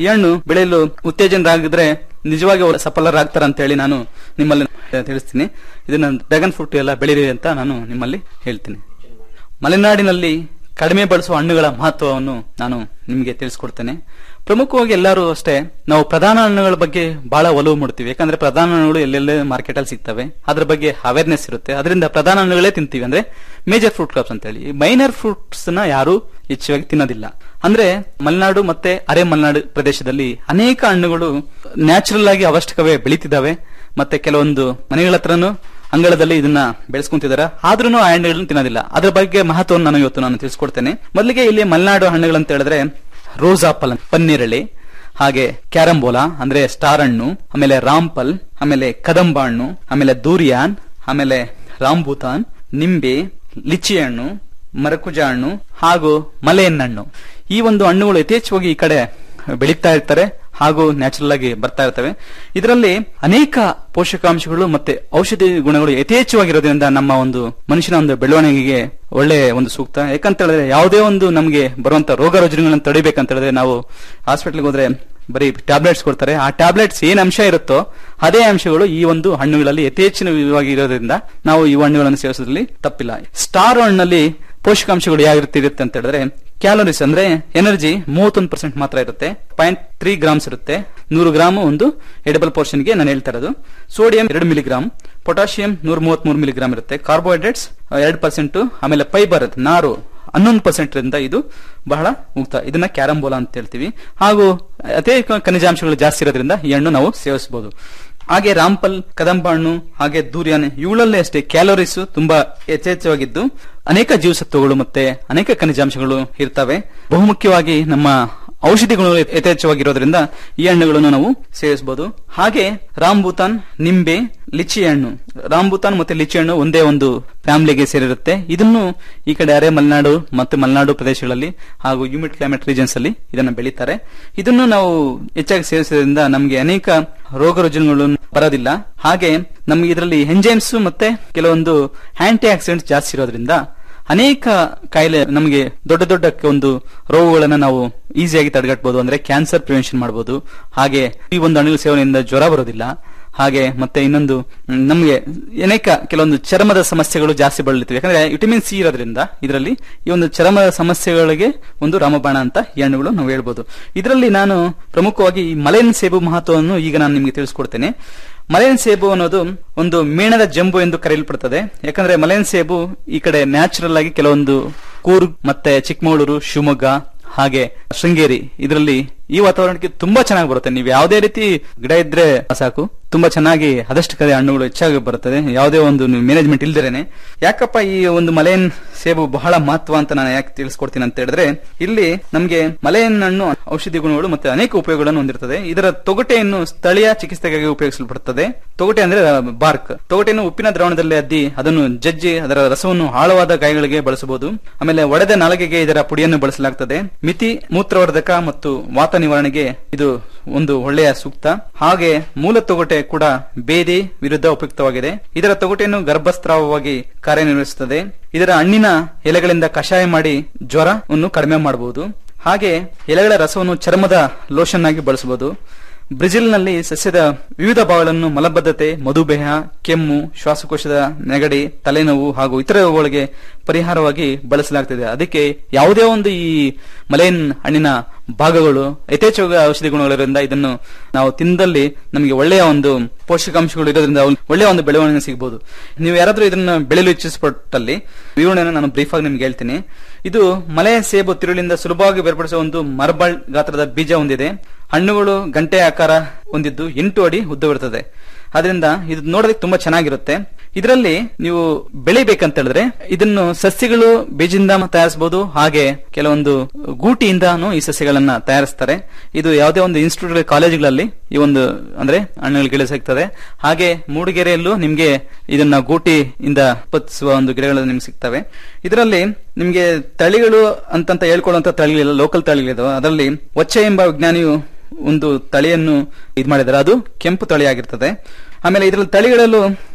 ಈ ಹಣ್ಣು ಬೆಳೆಯಲು ಉತ್ತೇಜನರಾಗಿದ್ರೆ ನಿಜವಾಗಿ ಅವರು ಸಫಲರಾಗ್ತಾರ ಅಂತ ಹೇಳಿ ನಾನು ನಿಮ್ಮಲ್ಲಿ ತಿಳಿಸ್ತೀನಿ ಇದನ್ನ ಡ್ರ್ಯಾಗನ್ ಫ್ರೂಟ್ ಎಲ್ಲ ಬೆಳೀರಿ ಅಂತ ನಾನು ನಿಮ್ಮಲ್ಲಿ ಹೇಳ್ತೀನಿ ಮಲೆನಾಡಿನಲ್ಲಿ ಕಡಿಮೆ ಬಳಸುವ ಹಣ್ಣುಗಳ ಮಹತ್ವವನ್ನು ನಾನು ನಿಮಗೆ ತಿಳಿಸ್ಕೊಡ್ತೇನೆ ಪ್ರಮುಖವಾಗಿ ಎಲ್ಲರೂ ಅಷ್ಟೇ ನಾವು ಪ್ರಧಾನ ಹಣ್ಣುಗಳ ಬಗ್ಗೆ ಬಹಳ ಒಲವು ಮಾಡ್ತೀವಿ ಯಾಕಂದ್ರೆ ಪ್ರಧಾನ ಹಣ್ಣುಗಳು ಎಲ್ಲೆಲ್ಲೇ ಮಾರ್ಕೆಟ್ ಅಲ್ಲಿ ಸಿಗ್ತವೆ ಅದ್ರ ಬಗ್ಗೆ ಅವೇರ್ನೆಸ್ ಇರುತ್ತೆ ಅದರಿಂದ ಪ್ರಧಾನ ಹಣ್ಣುಗಳೇ ತಿಂತೀವಿ ಅಂದ್ರೆ ಮೇಜರ್ ಫ್ರೂಟ್ ಕ್ರಾಪ್ಸ್ ಅಂತ ಹೇಳಿ ಮೈನರ್ ಫ್ರೂಟ್ಸ್ ನ ಯಾರು ಹೆಚ್ಚಾಗಿ ತಿನ್ನೋದಿಲ್ಲ ಅಂದ್ರೆ ಮಲೆನಾಡು ಮತ್ತೆ ಅರೆ ಮಲೆನಾಡು ಪ್ರದೇಶದಲ್ಲಿ ಅನೇಕ ಹಣ್ಣುಗಳು ನ್ಯಾಚುರಲ್ ಆಗಿ ಅವಶ್ಯಕವೇ ಬೆಳೀತಿದ್ದಾವೆ ಮತ್ತೆ ಕೆಲವೊಂದು ಮನೆಗಳ ಹತ್ರನು ಅಂಗಳದಲ್ಲಿ ಇದನ್ನ ಬೆಳೆಸ್ಕೊಂತಿದ್ದಾರೆ ಆದ್ರೂ ಆ ಹಣ್ಣುಗಳನ್ನ ತಿನ್ನೋದಿಲ್ಲ ಅದ್ರ ಬಗ್ಗೆ ಮಹತ್ವವನ್ನು ನಾನು ಇವತ್ತು ನಾನು ತಿಳಿಸ್ಕೊಡ್ತೇನೆ ಮೊದಲಿಗೆ ಇಲ್ಲಿ ಮಲೆನಾಡು ಹಣ್ಣುಗಳಂತ ಹೇಳಿದ್ರೆ ರೋಸ್ ಆಪಲ್ ಪನ್ನೀರಳೆ ಹಾಗೆ ಕ್ಯಾರಂಬೋಲಾ ಅಂದ್ರೆ ಸ್ಟಾರ್ ಹಣ್ಣು ಆಮೇಲೆ ರಾಂಪಲ್ ಆಮೇಲೆ ಕದಂಬ ಹಣ್ಣು ಆಮೇಲೆ ದೂರಿಯಾನ್ ಆಮೇಲೆ ರಾಂಬೂತಾನ್ ನಿಂಬೆ ಲಿಚಿ ಹಣ್ಣು ಮರಕುಜ ಹಣ್ಣು ಹಾಗೂ ಮಲೆಯನ್ ಹಣ್ಣು ಈ ಒಂದು ಹಣ್ಣುಗಳು ಯಥೇಚ್ಛವಾಗಿ ಈ ಕಡೆ ಬೆಳೀತಾ ಇರ್ತಾರೆ ಹಾಗೂ ನ್ಯಾಚುರಲ್ ಆಗಿ ಬರ್ತಾ ಇರ್ತವೆ ಇದರಲ್ಲಿ ಅನೇಕ ಪೋಷಕಾಂಶಗಳು ಮತ್ತೆ ಔಷಧಿ ಗುಣಗಳು ಯಥೇಚ್ಛವಾಗಿರೋದ್ರಿಂದ ನಮ್ಮ ಒಂದು ಮನುಷ್ಯನ ಒಂದು ಬೆಳವಣಿಗೆಗೆ ಒಳ್ಳೆ ಒಂದು ಸೂಕ್ತ ಯಾಕಂತ ಹೇಳಿದ್ರೆ ಯಾವುದೇ ಒಂದು ನಮಗೆ ಬರುವಂತ ರೋಗ ರುಜಿನಗಳನ್ನು ತಡಿಬೇಕಂತ ಹೇಳಿದ್ರೆ ನಾವು ಹಾಸ್ಪಿಟಲ್ಗೆ ಹೋದ್ರೆ ಬರೀ ಟ್ಯಾಬ್ಲೆಟ್ಸ್ ಕೊಡ್ತಾರೆ ಆ ಟ್ಯಾಬ್ಲೆಟ್ಸ್ ಏನ್ ಅಂಶ ಇರುತ್ತೋ ಅದೇ ಅಂಶಗಳು ಈ ಒಂದು ಹಣ್ಣುಗಳಲ್ಲಿ ಯಥೇಚ್ಛವಾಗಿ ಇರೋದ್ರಿಂದ ನಾವು ಈ ಹಣ್ಣುಗಳನ್ನು ಸೇವಿಸೋದ್ರಲ್ಲಿ ತಪ್ಪಿಲ್ಲ ಸ್ಟಾರ್ ಹಣ್ಣಲ್ಲಿ ಪೋಷಕಾಂಶಗಳು ಯಾವ ರೀತಿ ಇರುತ್ತೆ ಅಂತ ಹೇಳಿದ್ರೆ ಕ್ಯಾಲೋರೀಸ್ ಅಂದ್ರೆ ಎನರ್ಜಿ ಮೂವತ್ತೊಂದು ಪರ್ಸೆಂಟ್ ಮಾತ್ರ ಇರುತ್ತೆ ಪಾಯಿಂಟ್ ತ್ರೀ ಗ್ರಾಮ್ಸ್ ಇರುತ್ತೆ ನೂರು ಗ್ರಾಮ್ ಒಂದು ಎಡಬಲ್ ಪೋರ್ಷನ್ಗೆ ನಾನು ಹೇಳ್ತಾ ಇರೋದು ಸೋಡಿಯಂ ಎರಡು ಮಿಲಿಗ್ರಾಮ್ ಪೊಟಾಷಿಯಂ ನೂರ ಮೂವತ್ಮೂರು ಮಿಲಿಗ್ರಾಮ್ ಇರುತ್ತೆ ಕಾರ್ಬೋಹೈಡ್ರೇಟ್ಸ್ ಎರಡು ಪರ್ಸೆಂಟ್ ಆಮೇಲೆ ಫೈಬರ್ ನಾರು ಹನ್ನೊಂದು ಪರ್ಸೆಂಟ್ ಇಂದ ಇದು ಬಹಳ ಮುಕ್ತ ಇದನ್ನ ಕ್ಯಾರಂಬೋಲಾ ಅಂತ ಹೇಳ್ತೀವಿ ಹಾಗೂ ಅದೇ ಖನಿಜಾಂಶಗಳು ಜಾಸ್ತಿ ಇರೋದ್ರಿಂದ ಈ ಹಣ್ಣು ನಾವು ಸೇವಿಸಬಹುದು ಹಾಗೆ ರಾಂಪಲ್ ಕದಂಬ ಹಣ್ಣು ಹಾಗೆ ದೂರ್ಯಾನೆ ಇವುಗಳಲ್ಲೇ ಅಷ್ಟೇ ಕ್ಯಾಲೋರೀಸ್ ತುಂಬಾ ಯಥೇಚ್ಛವಾಗಿದ್ದು ಅನೇಕ ಜೀವಸತ್ವಗಳು ಮತ್ತೆ ಅನೇಕ ಖನಿಜಾಂಶಗಳು ಇರ್ತವೆ ಬಹುಮುಖ್ಯವಾಗಿ ನಮ್ಮ ಔಷಧಿಗಳು ಯಥೇಚ್ಛವಾಗಿರೋದ್ರಿಂದ ಈ ಹಣ್ಣುಗಳನ್ನು ನಾವು ಸೇವಿಸಬಹುದು ಹಾಗೆ ರಾಂಬೂತಾನ್ ನಿಂಬೆ ಲಿಚಿ ಹಣ್ಣು ರಾಂಬೂತಾನ್ ಮತ್ತೆ ಲಿಚಿ ಹಣ್ಣು ಒಂದೇ ಒಂದು ಫ್ಯಾಮಿಲಿಗೆ ಸೇರಿರುತ್ತೆ ಇದನ್ನು ಈ ಕಡೆ ಅರೆ ಮಲೆನಾಡು ಮತ್ತು ಮಲೆನಾಡು ಪ್ರದೇಶಗಳಲ್ಲಿ ಹಾಗೂ ಹ್ಯೂಮಿಡ್ ಕ್ಲೈಮೇಟ್ ರೀಜನ್ಸ್ ಅಲ್ಲಿ ಇದನ್ನು ಬೆಳೀತಾರೆ ಇದನ್ನು ನಾವು ಹೆಚ್ಚಾಗಿ ಸೇವಿಸೋದ್ರಿಂದ ನಮಗೆ ಅನೇಕ ರೋಗ ರುಜಿನಗಳು ಬರೋದಿಲ್ಲ ಹಾಗೆ ನಮ್ಗೆ ಇದರಲ್ಲಿ ಎಂಜೈಮ್ಸ್ ಮತ್ತೆ ಕೆಲವೊಂದು ಆಂಟಿ ಆಕ್ಸಿಡೆಂಟ್ಸ್ ಜಾಸ್ತಿ ಇರೋದ್ರಿಂದ ಅನೇಕ ಕಾಯಿಲೆ ನಮಗೆ ದೊಡ್ಡ ದೊಡ್ಡ ಒಂದು ರೋಗಗಳನ್ನ ನಾವು ಈಸಿಯಾಗಿ ತಡೆಗಟ್ಟಬಹುದು ಅಂದ್ರೆ ಕ್ಯಾನ್ಸರ್ ಪ್ರಿವೆನ್ಷನ್ ಮಾಡಬಹುದು ಹಾಗೆ ಈ ಒಂದು ಹಣ್ಣು ಸೇವನೆಯಿಂದ ಜ್ವರ ಬರೋದಿಲ್ಲ ಹಾಗೆ ಮತ್ತೆ ಇನ್ನೊಂದು ಮ್, ನಮಗೆ ಅನೇಕ ಕೆಲವೊಂದು ಚರ್ಮದ ಸಮಸ್ಯೆಗಳು ಜಾಸ್ತಿ ಬಳಲುತ್ತವೆ ಯಾಕಂದ್ರೆ ವಿಟಮಿನ್ ಸಿ ಇರೋದ್ರಿಂದ ಇದರಲ್ಲಿ ಈ ಒಂದು ಚರ್ಮದ ಸಮಸ್ಯೆಗಳಿಗೆ ಒಂದು ರಾಮಬಾಣ ಅಂತ ಈ ಹಣ್ಣುಗಳು ನಾವು ಹೇಳ್ಬೋದು ಇದರಲ್ಲಿ ನಾನು ಪ್ರಮುಖವಾಗಿ ಈ ಮಲೆನ್ ಸೇಬು ಮಹತ್ವವನ್ನು ಈಗ ನಾನು ನಿಮಗೆ ತಿಳಿಸ್ಕೊಡ್ತೇನೆ ಮಲೆನ್ ಸೇಬು ಅನ್ನೋದು ಒಂದು ಮೇಣದ ಜಂಬು ಎಂದು ಕರೆಯಲ್ಪಡುತ್ತದೆ ಯಾಕಂದ್ರೆ ಮಲೆನ್ ಸೇಬು ಈ ಕಡೆ ನ್ಯಾಚುರಲ್ ಆಗಿ ಕೆಲವೊಂದು ಕೂರ್ಗ್ ಮತ್ತೆ ಚಿಕ್ಕಮಗಳೂರು ಶಿವಮೊಗ್ಗ ಹಾಗೆ ಶೃಂಗೇರಿ ಇದರಲ್ಲಿ ಈ ವಾತಾವರಣಕ್ಕೆ ತುಂಬಾ ಚೆನ್ನಾಗಿ ಬರುತ್ತೆ ನೀವು ಯಾವುದೇ ರೀತಿ ಗಿಡ ಇದ್ರೆ ಸಾಕು ತುಂಬಾ ಚೆನ್ನಾಗಿ ಅದಷ್ಟು ಕಡೆ ಹಣ್ಣುಗಳು ಹೆಚ್ಚಾಗಿ ಬರುತ್ತದೆ ಯಾವುದೇ ಒಂದು ಮ್ಯಾನೇಜ್ಮೆಂಟ್ ಇಲ್ದಿರೇನೆ ಯಾಕಪ್ಪ ಈ ಒಂದು ಮಲೆಯನ್ ಸೇಬು ಬಹಳ ಮಹತ್ವ ಅಂತ ನಾನು ಯಾಕೆ ತಿಳಿಸ್ಕೊಡ್ತೀನಿ ಅಂತ ಹೇಳಿದ್ರೆ ಇಲ್ಲಿ ನಮಗೆ ಮಲೆಯನ್ ಹಣ್ಣು ಔಷಧಿ ಗುಣಗಳು ಮತ್ತೆ ಅನೇಕ ಉಪಯೋಗಗಳನ್ನು ಹೊಂದಿರುತ್ತದೆ ಇದರ ತೊಗಟೆಯನ್ನು ಸ್ಥಳೀಯ ಚಿಕಿತ್ಸೆಗಾಗಿ ಉಪಯೋಗಿಸಲ್ಪಡುತ್ತದೆ ತೊಗಟೆ ಅಂದ್ರೆ ಬಾರ್ಕ್ ತೊಗಟೆಯನ್ನು ಉಪ್ಪಿನ ದ್ರಾವಣದಲ್ಲಿ ಅದ್ದಿ ಅದನ್ನು ಜಜ್ಜಿ ಅದರ ರಸವನ್ನು ಆಳವಾದ ಗಾಯಗಳಿಗೆ ಬಳಸಬಹುದು ಆಮೇಲೆ ಒಡೆದ ನಾಲಿಗೆಗೆ ಇದರ ಪುಡಿಯನ್ನು ಬಳಸಲಾಗುತ್ತದೆ ಮಿತಿ ಮೂತ್ರವರ್ಧಕ ಮತ್ತು ವಾತ ನಿವಾರಣೆಗೆ ಇದು ಒಂದು ಒಳ್ಳೆಯ ಸೂಕ್ತ ಹಾಗೆ ಮೂಲ ತೊಗಟೆ ಕೂಡ ಬೇದಿ ವಿರುದ್ಧ ಉಪಯುಕ್ತವಾಗಿದೆ ಇದರ ತೊಗಟೆಯನ್ನು ಗರ್ಭಸ್ರಾವವಾಗಿ ಕಾರ್ಯನಿರ್ವಹಿಸುತ್ತದೆ ಇದರ ಹಣ್ಣಿನ ಎಲೆಗಳಿಂದ ಕಷಾಯ ಮಾಡಿ ಜ್ವರವನ್ನು ಕಡಿಮೆ ಮಾಡಬಹುದು ಹಾಗೆ ಎಲೆಗಳ ರಸವನ್ನು ಚರ್ಮದ ಲೋಷನ್ ಆಗಿ ಬಳಸಬಹುದು ಬ್ರೆಜಿಲ್ನಲ್ಲಿ ಸಸ್ಯದ ವಿವಿಧ ಭಾಗಗಳನ್ನು ಮಲಬದ್ಧತೆ ಮಧುಮೇಹ ಕೆಮ್ಮು ಶ್ವಾಸಕೋಶದ ನೆಗಡಿ ತಲೆನೋವು ಹಾಗೂ ಇತರ ರೋಗಗಳಿಗೆ ಪರಿಹಾರವಾಗಿ ಬಳಸಲಾಗ್ತದೆ ಅದಕ್ಕೆ ಯಾವುದೇ ಒಂದು ಈ ಮಲೈನ್ ಹಣ್ಣಿನ ಭಾಗಗಳು ಯಥೇಚ್ಛವಾಗಿ ಔಷಧಿ ಗುಣಗಳಿರೋದ್ರಿಂದ ಇದನ್ನು ನಾವು ತಿಂದಲ್ಲಿ ನಮಗೆ ಒಳ್ಳೆಯ ಒಂದು ಪೋಷಕಾಂಶಗಳು ಇರೋದ್ರಿಂದ ಒಳ್ಳೆಯ ಒಂದು ಬೆಳವಣಿಗೆ ಸಿಗಬಹುದು ನೀವು ಯಾರಾದ್ರೂ ಇದನ್ನು ಬೆಳೆಯಲು ಇಚ್ಛಿಸಪಟ್ಟಲ್ಲಿ ವಿವರಣೆಯನ್ನು ನಾನು ಬ್ರೀಫ್ ಆಗಿ ನಿಮ್ಗೆ ಹೇಳ್ತೀನಿ ಇದು ಮಲೆಯ ಸೇಬು ತಿರುಳಿಂದ ಸುಲಭವಾಗಿ ಬೇರ್ಪಡಿಸುವ ಒಂದು ಮರಬಾಳ್ ಗಾತ್ರದ ಬೀಜ ಹೊಂದಿದೆ ಹಣ್ಣುಗಳು ಗಂಟೆ ಆಕಾರ ಹೊಂದಿದ್ದು ಎಂಟು ಅಡಿ ಉದ್ದವಿರುತ್ತದೆ ಅದರಿಂದ ಇದು ನೋಡೋದಕ್ಕೆ ತುಂಬಾ ಚೆನ್ನಾಗಿರುತ್ತೆ ಇದರಲ್ಲಿ ನೀವು ಬೆಳಿಬೇಕಂತ ಹೇಳಿದ್ರೆ ಇದನ್ನು ಸಸ್ಯಗಳು ಬೀಜದಿಂದ ತಯಾರಿಸಬಹುದು ಹಾಗೆ ಕೆಲವೊಂದು ಗೂಟಿಯಿಂದಾನು ಈ ಸಸ್ಯಗಳನ್ನ ತಯಾರಿಸ್ತಾರೆ ಇದು ಯಾವುದೇ ಒಂದು ಇನ್ಸ್ಟಿಟ್ಯೂಟ್ ಕಾಲೇಜುಗಳಲ್ಲಿ ಈ ಒಂದು ಅಂದ್ರೆ ಹಣ್ಣುಗಳ ಗಿಡ ಸಿಗ್ತದೆ ಹಾಗೆ ಮೂಡಿಗೆರೆಯಲ್ಲೂ ನಿಮ್ಗೆ ಇದನ್ನ ಗೂಟಿಯಿಂದ ಉತ್ಪಾದಿಸುವ ಒಂದು ಗಿಡಗಳು ನಿಮ್ಗೆ ಸಿಗ್ತವೆ ಇದರಲ್ಲಿ ನಿಮ್ಗೆ ತಳಿಗಳು ಅಂತಂತ ಹೇಳ್ಕೊಳ್ಳುವಂತ ತಳಿಗಳಿಲ್ಲ ಲೋಕಲ್ ತಳಿಗಳಿದಾವೆ ಅದರಲ್ಲಿ ಒಚ್ಚೆ ಎಂಬ ವಿಜ್ಞಾನಿಯು ಒಂದು ತಳಿಯನ್ನು ಇದ್ ಮಾಡಿದ್ದಾರೆ ಅದು ಕೆಂಪು ತಳಿ ಆಗಿರ್ತದೆ ಆಮೇಲೆ ಇದರಲ್ಲಿ ತಳಿಗಳಲ್ಲೂ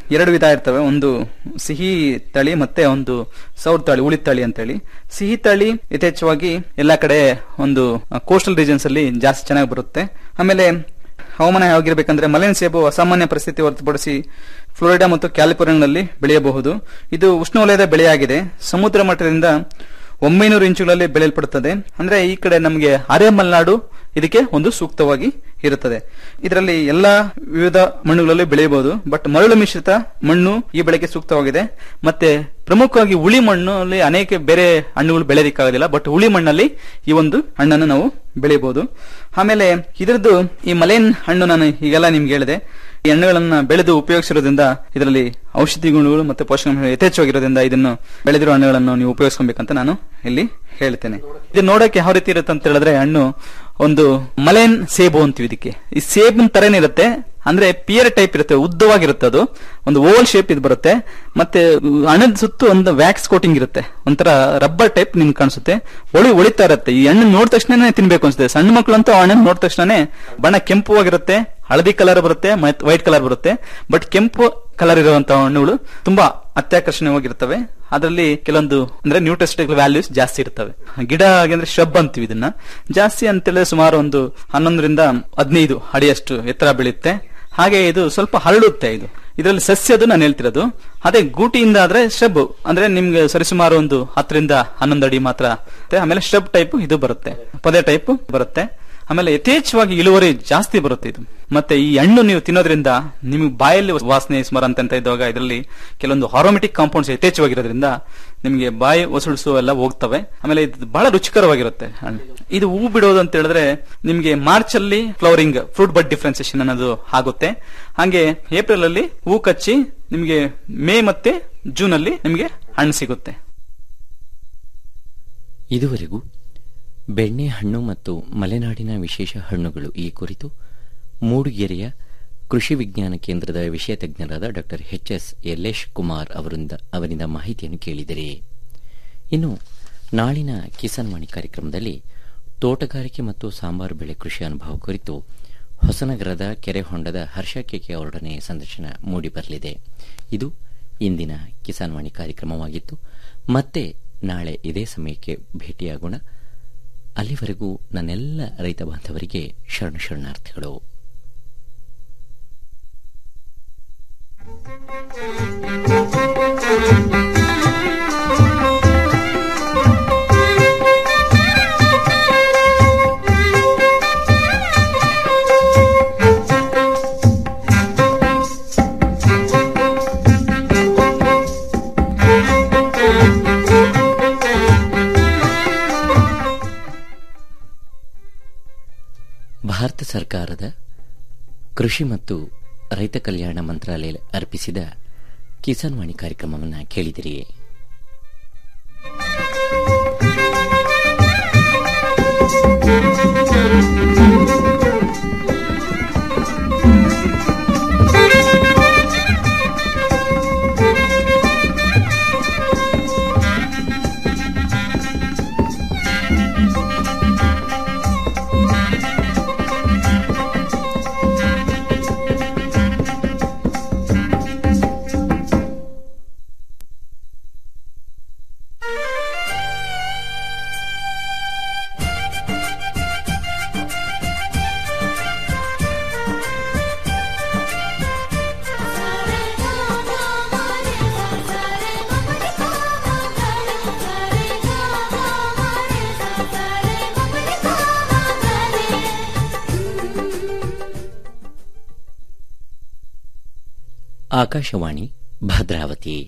ಎರಡು ವಿಧ ಇರ್ತವೆ ಒಂದು ಸಿಹಿ ತಳಿ ಮತ್ತೆ ಒಂದು ಸೌರ್ ತಳಿ ಉಳಿ ತಳಿ ಅಂತೇಳಿ ಸಿಹಿ ತಳಿ ಯಥೇಚ್ಛವಾಗಿ ಎಲ್ಲಾ ಕಡೆ ಒಂದು ಕೋಸ್ಟಲ್ ರೀಜನ್ಸ್ ಅಲ್ಲಿ ಜಾಸ್ತಿ ಚೆನ್ನಾಗಿ ಬರುತ್ತೆ ಆಮೇಲೆ ಹವಾಮಾನ ಹೇಗಿರ್ಬೇಕಂದ್ರೆ ಮಲೈನ್ ಸೇಬು ಅಸಾಮಾನ್ಯ ಪರಿಸ್ಥಿತಿ ಹೊರತುಪಡಿಸಿ ಫ್ಲೋರಿಡಾ ಮತ್ತು ಕ್ಯಾಲಿಫೋರ್ನಿಯಾದಲ್ಲಿ ಬೆಳೆಯಬಹುದು ಇದು ಉಷ್ಣವಲಯದ ಬೆಳೆಯಾಗಿದೆ ಸಮುದ್ರ ಮಟ್ಟದಿಂದ ಒಂಬೈನೂರು ಇಂಚುಗಳಲ್ಲಿ ಬೆಳೆಯಲ್ಪಡುತ್ತದೆ ಅಂದ್ರೆ ಈ ಕಡೆ ನಮಗೆ ಅರೆ ಮಲೆನಾಡು ಇದಕ್ಕೆ ಒಂದು ಸೂಕ್ತವಾಗಿ ಇರುತ್ತದೆ ಇದರಲ್ಲಿ ಎಲ್ಲಾ ವಿವಿಧ ಮಣ್ಣುಗಳಲ್ಲಿ ಬೆಳೆಯಬಹುದು ಬಟ್ ಮರಳು ಮಿಶ್ರಿತ ಮಣ್ಣು ಈ ಬೆಳೆಗೆ ಸೂಕ್ತವಾಗಿದೆ ಮತ್ತೆ ಪ್ರಮುಖವಾಗಿ ಉಳಿ ಮಣ್ಣಲ್ಲಿ ಅನೇಕ ಬೇರೆ ಹಣ್ಣುಗಳು ಬೆಳೆಯೋದಕ್ಕಾಗೋದಿಲ್ಲ ಬಟ್ ಉಳಿ ಮಣ್ಣಲ್ಲಿ ಈ ಒಂದು ಹಣ್ಣನ್ನು ನಾವು ಬೆಳೆಯಬಹುದು ಆಮೇಲೆ ಇದರದ್ದು ಈ ಮಲೇನ್ ಹಣ್ಣು ನಾನು ಈಗೆಲ್ಲ ನಿಮ್ಗೆ ಹೇಳಿದೆ ಈ ಹಣ್ಣುಗಳನ್ನ ಬೆಳೆದು ಉಪಯೋಗಿಸಿರೋದ್ರಿಂದ ಇದರಲ್ಲಿ ಔಷಧಿ ಗುಣಗಳು ಮತ್ತೆ ಪೋಷಕಾಂಶ ಯಥೇಚ್ಛವಾಗಿರೋದ್ರಿಂದ ಇದನ್ನು ಬೆಳೆದಿರೋ ಹಣ್ಣುಗಳನ್ನು ನೀವು ಉಪಯೋಗಿಸ್ಕೊಬೇಕಂತ ನಾನು ಇಲ್ಲಿ ಹೇಳ್ತೇನೆ ಇದು ನೋಡಕ್ಕೆ ಯಾವ ರೀತಿ ಇರುತ್ತೆ ಅಂತ ಹೇಳಿದ್ರೆ ಹಣ್ಣು ಒಂದು ಮಲೇನ್ ಸೇಬು ಅಂತೀವಿ ಇದಕ್ಕೆ ಈ ಸೇಬಿನ ತರನೇ ಇರುತ್ತೆ ಅಂದ್ರೆ ಪಿಯರ್ ಟೈಪ್ ಇರುತ್ತೆ ಉದ್ದವಾಗಿರುತ್ತೆ ಅದು ಒಂದು ಓವಲ್ ಶೇಪ್ ಇದು ಬರುತ್ತೆ ಮತ್ತೆ ಹಣ್ಣದ ಸುತ್ತು ಒಂದು ವ್ಯಾಕ್ಸ್ ಕೋಟಿಂಗ್ ಇರುತ್ತೆ ಒಂಥರ ರಬ್ಬರ್ ಟೈಪ್ ನಿಮ್ಗೆ ಕಾಣಿಸುತ್ತೆ ಒಳಿ ಒಳಿತಾ ಇರುತ್ತೆ ಈ ಹಣ್ಣು ನೋಡಿದ ತಕ್ಷಣನೇ ತಿನ್ಬೇಕು ಅನ್ಸುತ್ತೆ ಸಣ್ಣ ಮಕ್ಕಳಂತೂ ಹಣ್ಣನ್ನು ನೋಡಿದ ತಕ್ಷಣನೇ ಬಣ್ಣ ಕೆಂಪುವಾಗಿರುತ್ತೆ ಹಳದಿ ಕಲರ್ ಬರುತ್ತೆ ಮತ್ತೆ ವೈಟ್ ಕಲರ್ ಬರುತ್ತೆ ಬಟ್ ಕೆಂಪು ಕಲರ್ ಇರುವಂತಹ ಹಣ್ಣುಗಳು ತುಂಬಾ ಅತ್ಯಾಕರ್ಷಣೀಯವಾಗಿರ್ತವೆ ಅದರಲ್ಲಿ ಕೆಲವೊಂದು ಅಂದ್ರೆ ನ್ಯೂಟ್ರಿಸ್ಟಿಕಲ್ ವ್ಯಾಲ್ಯೂಸ್ ಜಾಸ್ತಿ ಇರ್ತವೆ ಗಿಡ ಅಂದ್ರೆ ಶ್ರಬ್ ಅಂತೀವಿ ಇದನ್ನ ಜಾಸ್ತಿ ಅಂತೇಳಿದ್ರೆ ಸುಮಾರು ಒಂದು ಹನ್ನೊಂದರಿಂದ ಹದಿನೈದು ಅಡಿಯಷ್ಟು ಎತ್ತರ ಬೆಳೆಯುತ್ತೆ ಹಾಗೆ ಇದು ಸ್ವಲ್ಪ ಹರಡುತ್ತೆ ಇದು ಇದರಲ್ಲಿ ಸಸ್ಯದು ನಾನು ಹೇಳ್ತಿರೋದು ಅದೇ ಗೂಟಿಯಿಂದ ಆದ್ರೆ ಶ್ರಬ್ ಅಂದ್ರೆ ನಿಮ್ಗೆ ಸರಿಸುಮಾರು ಒಂದು ಹತ್ತರಿಂದ ಹನ್ನೊಂದು ಅಡಿ ಮಾತ್ರ ಮತ್ತೆ ಆಮೇಲೆ ಶ್ರಬ್ ಟೈಪ್ ಇದು ಬರುತ್ತೆ ಪೊದೆ ಟೈಪ್ ಬರುತ್ತೆ ಆಮೇಲೆ ಯಥೇಚ್ಛವಾಗಿ ಇಳುವರಿ ಜಾಸ್ತಿ ಬರುತ್ತೆ ಇದು ಮತ್ತೆ ಈ ಹಣ್ಣು ನೀವು ತಿನ್ನೋದ್ರಿಂದ ನಿಮಗೆ ಬಾಯಲ್ಲಿ ವಾಸನೆ ಸ್ಮರಂತ ಅಂತ ಇದ್ದಾಗ ಇದರಲ್ಲಿ ಕೆಲವೊಂದು ಆರೋಮೆಟಿಕ್ ಕಾಂಪೌಂಡ್ಸ್ ಯಥೇಚ್ಛವಾಗಿರೋದ್ರಿಂದ ನಿಮಗೆ ಬಾಯಿ ಒಸಡಿಸು ಎಲ್ಲ ಹೋಗ್ತವೆ ಆಮೇಲೆ ಇದು ಬಹಳ ರುಚಿಕರವಾಗಿರುತ್ತೆ ಹಣ್ಣು ಇದು ಹೂ ಬಿಡೋದು ಅಂತ ಹೇಳಿದ್ರೆ ನಿಮಗೆ ಮಾರ್ಚ್ ಅಲ್ಲಿ ಫ್ಲವರಿಂಗ್ ಫ್ರೂಟ್ ಬಡ್ ಡಿಫ್ರೆನ್ಸಿಯೇಷನ್ ಅನ್ನೋದು ಆಗುತ್ತೆ ಹಾಗೆ ಏಪ್ರಿಲ್ ಅಲ್ಲಿ ಹೂ ಕಚ್ಚಿ ನಿಮಗೆ ಮೇ ಮತ್ತೆ ಜೂನ್ ಅಲ್ಲಿ ನಿಮಗೆ ಹಣ್ಣು ಸಿಗುತ್ತೆ ಇದುವರೆಗೂ ಬೆಣ್ಣೆಹಣ್ಣು ಮತ್ತು ಮಲೆನಾಡಿನ ವಿಶೇಷ ಹಣ್ಣುಗಳು ಈ ಕುರಿತು ಮೂಡಿಗೆರೆಯ ಕೃಷಿ ವಿಜ್ಞಾನ ಕೇಂದ್ರದ ವಿಷಯ ತಜ್ಞರಾದ ಡಾ ಎಚ್ ಎಸ್ ಯಲ್ಲೇಶ್ ಕುಮಾರ್ ಅವರಿಂದ ಅವರಿಂದ ಮಾಹಿತಿಯನ್ನು ಕೇಳಿದರೆ ಇನ್ನು ನಾಳಿನ ಕಿಸಾನ್ ವಾಣಿ ಕಾರ್ಯಕ್ರಮದಲ್ಲಿ ತೋಟಗಾರಿಕೆ ಮತ್ತು ಸಾಂಬಾರು ಬೆಳೆ ಕೃಷಿ ಅನುಭವ ಕುರಿತು ಹೊಸನಗರದ ಕೆರೆಹೊಂಡದ ಹರ್ಷ ಕೆಕೆ ಅವರೊಡನೆ ಸಂದರ್ಶನ ಮೂಡಿಬರಲಿದೆ ಇದು ಇಂದಿನ ಕಿಸಾನ್ ವಾಣಿ ಕಾರ್ಯಕ್ರಮವಾಗಿತ್ತು ಮತ್ತೆ ನಾಳೆ ಇದೇ ಸಮಯಕ್ಕೆ ಭೇಟಿಯಾಗೋಣ ಅಲ್ಲಿವರೆಗೂ ನನ್ನೆಲ್ಲ ರೈತ ಬಾಂಧವರಿಗೆ ಶರಣ ಶರಣಾರ್ಥಿಗಳು ಭಾರತ ಸರ್ಕಾರದ ಕೃಷಿ ಮತ್ತು ರೈತ ಕಲ್ಯಾಣ ಮಂತ್ರಾಲಯ ಅರ್ಪಿಸಿದ ಕಿಸಾನ್ ವಾಣಿ ಕಾರ್ಯಕ್ರಮವನ್ನು ಕೇಳಿದಿರಿ ಆಕಾಶವಾಣಿ ಭದ್ರಾವತಿ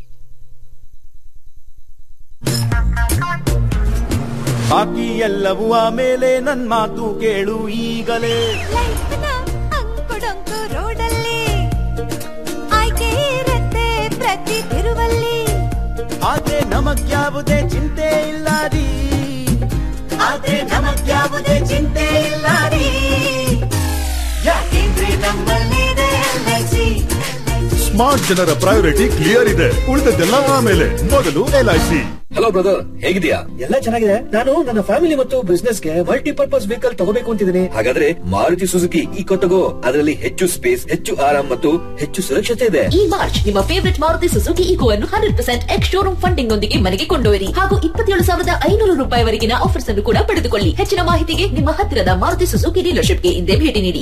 ಬಾಕಿ ಎಲ್ಲವೂ ಆಮೇಲೆ ನನ್ ಮಾತು ಕೇಳು ಈಗಲೇ ಅಂಕುಡೊಂಕು ರೋಡಲ್ಲಿ ಆಯ್ಕೆ ಇರತ್ತೆ ಪ್ರತಿ ತಿರುವಲ್ಲಿ ಆದ್ರೆ ನಮಗ್ಯಾವುದೇ ಚಿಂತೆ ಇಲ್ಲ ರೀ ಆದ್ರೆ ನಮಗ್ಯಾವುದೇ ಚಿಂತೆ ಇಲ್ಲ ರೀ ಯಾಕೆಂದ್ರೆ ನಮ್ಮಲ್ಲಿದೆ ಎಲ್ಐಸಿ ಸ್ಮಾರ್ಟ್ ಜನರ ಪ್ರಯಾರಿಟಿ ಕ್ಲಿಯರ್ ಇದೆ ಉಳಿದದ್ದೆಲ್ಲ ಆಮೇಲೆ ಮೊದಲು ಎಲ್ಐಸಿ ಹಲೋ ಬ್ರದರ್ ಹೇಗಿದ್ಯಾ ಎಲ್ಲ ಚೆನ್ನಾಗಿದೆ ನಾನು ನನ್ನ ಫ್ಯಾಮಿಲಿ ಮತ್ತು ಬಿಸ್ನೆಸ್ ಗೆ ಮಲ್ಟಿಪರ್ಪಸ್ ವೆಹಿಕಲ್ ತಗೋಬೇಕು ಅಂತಿದ್ದೀನಿ ಹಾಗಾದ್ರೆ ಮಾರುತಿ ಸುಜುಕಿ ಈಕೋ ತಗೋ ಅದರಲ್ಲಿ ಹೆಚ್ಚು ಸ್ಪೇಸ್ ಹೆಚ್ಚು ಆರಾಮ್ ಮತ್ತು ಹೆಚ್ಚು ಸುರಕ್ಷತೆ ಇದೆ ಈ ಮಾರ್ಚ್ ನಿಮ್ಮ ಫೇವರಿಟ್ ಮಾರುತಿ ಸುಜುಕಿ ಈಗೋ ಅನ್ನು hundred percent ex showroom funding ನೊಂದಿಗೆ ಮನೆಗೆ ಕೊಂಡೊಯ್ಯಿರಿ ಹಾಗೂ ಇಪ್ಪತ್ತೇಳು ಸಾವಿರದ ಐನೂರು ರೂಪಾಯಿವರೆಗಿನ ಆಫರ್ಸ್ ಅನ್ನು ಕೂಡ ಪಡೆದುಕೊಳ್ಳಿ ಹೆಚ್ಚಿನ ಮಾಹಿತಿಗೆ ನಿಮ್ಮ ಹತ್ತಿರದ ಮಾರುತಿ ಸುಜುಕಿ ಡೀಲರ್ಶಿಪ್ಗೆ ಹಿಂದೆ ಭೇಟಿ ನೀಡಿ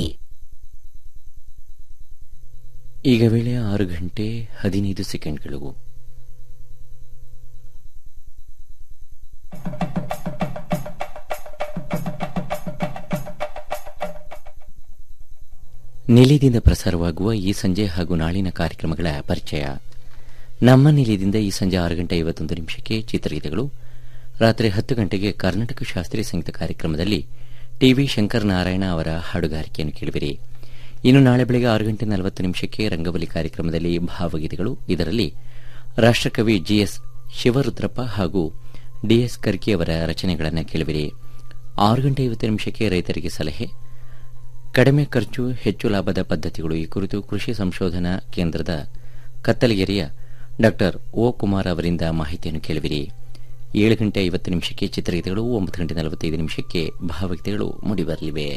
ಈಗ ವೇಳೆ ಆರು ಗಂಟೆ ಹದಿನೈದು ಸೆಕೆಂಡ್ಗಳು ನಿಲಯದಿಂದ ಪ್ರಸಾರವಾಗುವ ಈ ಸಂಜೆ ಹಾಗೂ ನಾಳಿನ ಕಾರ್ಯಕ್ರಮಗಳ ಪರಿಚಯ ನಮ್ಮ ನಿಲಯದಿಂದ ಈ ಸಂಜೆ ಆರು ಗಂಟೆ ಐವತ್ತೊಂದು ನಿಮಿಷಕ್ಕೆ ಚಿತ್ರಗೀತೆಗಳು ರಾತ್ರಿ ಹತ್ತು ಗಂಟೆಗೆ ಕರ್ನಾಟಕ ಶಾಸ್ತ್ರೀಯ ಸಂಗೀತ ಕಾರ್ಯಕ್ರಮದಲ್ಲಿ ಟಿವಿ ಶಂಕರ್ ನಾರಾಯಣ ಅವರ ಹಾಡುಗಾರಿಕೆಯನ್ನು ಕೇಳುವಿರಿ ಇನ್ನು ನಾಳೆ ಬೆಳಗ್ಗೆ ಆರು ಗಂಟೆ ನಲವತ್ತು ನಿಮಿಷಕ್ಕೆ ರಂಗವಲಿ ಕಾರ್ಯಕ್ರಮದಲ್ಲಿ ಭಾವಗೀತೆಗಳು ಇದರಲ್ಲಿ ರಾಷ್ಟಕವಿ ಜಿಎಸ್ ಶಿವರುದ್ರಪ್ಪ ಹಾಗೂ ಡಿಎಸ್ ಕರ್ಕಿ ಅವರ ರಚನೆಗಳನ್ನು ಕೇಳುವಿರಿ ಆರು ಗಂಟೆ ಐವತ್ತು ನಿಮಿಷಕ್ಕೆ ರೈತರಿಗೆ ಸಲಹೆ ಕಡಿಮೆ ಖರ್ಚು ಹೆಚ್ಚು ಲಾಭದ ಪದ್ಧತಿಗಳು ಈ ಕುರಿತು ಕೃಷಿ ಸಂಶೋಧನಾ ಕೇಂದ್ರದ ಕತ್ತಲಗೆರೆಯ ಡಾ ಓ ಕುಮಾರ್ ಅವರಿಂದ ಮಾಹಿತಿಯನ್ನು ಕೇಳುವಿರಿ ಏಳು ಗಂಟೆ ಐವತ್ತು ನಿಮಿಷಕ್ಕೆ ಚಿತ್ರಗೀತೆಗಳು ಒಂಬತ್ತು ಗಂಟೆ ನಲವತ್ತೈದು ನಿಮಿಷಕ್ಕೆ ಭಾವಗೀತೆಗಳು ಮೂಡಿಬರಲಿವೆ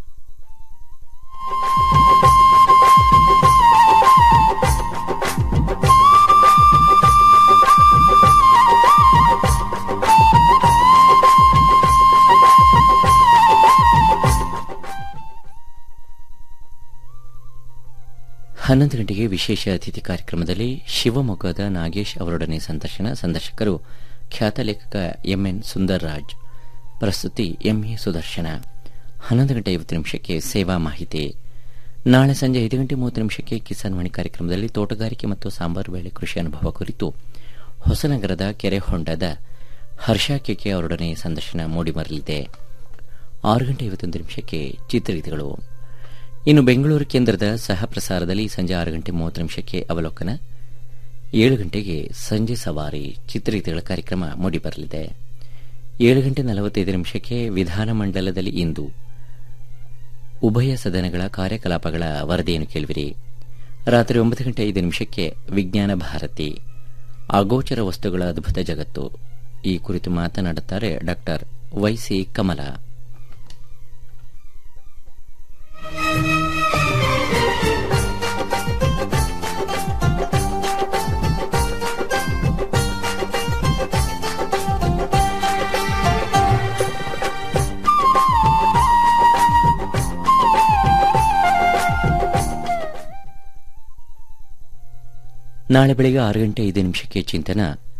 ಹನ್ನೊಂದು ಗಂಟೆಗೆ ವಿಶೇಷ ಅತಿಥಿ ಕಾರ್ಯಕ್ರಮದಲ್ಲಿ ಶಿವಮೊಗ್ಗದ ನಾಗೇಶ್ ಅವರೊಡನೆ ಸಂದರ್ಶನ ಸಂದರ್ಶಕರು ಖ್ಯಾತ ಲೇಖಕ ಎಂಎನ್ ಸುಂದರ್ ರಾಜ್ ಪ್ರಸ್ತುತಿ ಎಂಎ ಸುದರ್ಶನ ಹನ್ನೊಂದು ಗಂಟೆ ಐವತ್ತು ನಿಮಿಷಕ್ಕೆ ಸೇವಾ ಮಾಹಿತಿ ನಾಳೆ ಸಂಜೆ ಐದು ಗಂಟೆ ಮೂವತ್ತು ನಿಮಿಷಕ್ಕೆ ಕಿಸಾನ್ ವಾಣಿ ಕಾರ್ಯಕ್ರಮದಲ್ಲಿ ತೋಟಗಾರಿಕೆ ಮತ್ತು ಸಾಂಬಾರು ಬೆಳೆ ಕೃಷಿ ಅನುಭವ ಕುರಿತು ಹೊಸನಗರದ ಕೆರೆ ಹೊಂಡದ ಹರ್ಷ ಕೆಕೆ ಅವರೊಡನೆ ಸಂದರ್ಶನ ಮೂಡಿಬರಲಿದೆ ಆರು ಗಂಟೆ ಐವತ್ತೊಂದು ನಿಮಿಷಕ್ಕೆ ಚಿತ್ರಗೀತೆಗಳು ಇನ್ನು ಬೆಂಗಳೂರು ಕೇಂದ್ರದ ಸಹ ಪ್ರಸಾರದಲ್ಲಿ ಸಂಜೆ ಆರು ಗಂಟೆ ಮೂವತ್ತು ನಿಮಿಷಕ್ಕೆ ಅವಲೋಕನ ಏಳು ಗಂಟೆಗೆ ಸಂಜೆ ಸವಾರಿ ಚಿತ್ರಗೀತೆಗಳ ಕಾರ್ಯಕ್ರಮ ಮೂಡಿಬರಲಿದೆ ಏಳು ಗಂಟೆ ನಲವತ್ತೈದು ನಿಮಿಷಕ್ಕೆ ವಿಧಾನಮಂಡಲದಲ್ಲಿ ಇಂದು ಉಭಯ ಸದನಗಳ ಕಾರ್ಯಕಲಾಪಗಳ ವರದಿಯನ್ನು ಕೇಳುವಿರಿ ರಾತ್ರಿ ಒಂಬತ್ತು ಗಂಟೆ ಐದು ನಿಮಿಷಕ್ಕೆ ವಿಜ್ಞಾನ ಭಾರತಿ ಅಗೋಚರ ವಸ್ತುಗಳ ಅದ್ಭುತ ಜಗತ್ತು ಈ ಕುರಿತು ಮಾತನಾಡುತ್ತಾರೆ ಡಾಕ್ಟರ್ ವೈಸಿ ಕಮಲ ನಾಳೆ ಬೆಳಗ್ಗೆ ಆರು ಗಂಟೆ ಐದು ನಿಮಿಷಕ್ಕೆ ಚಿಂತನ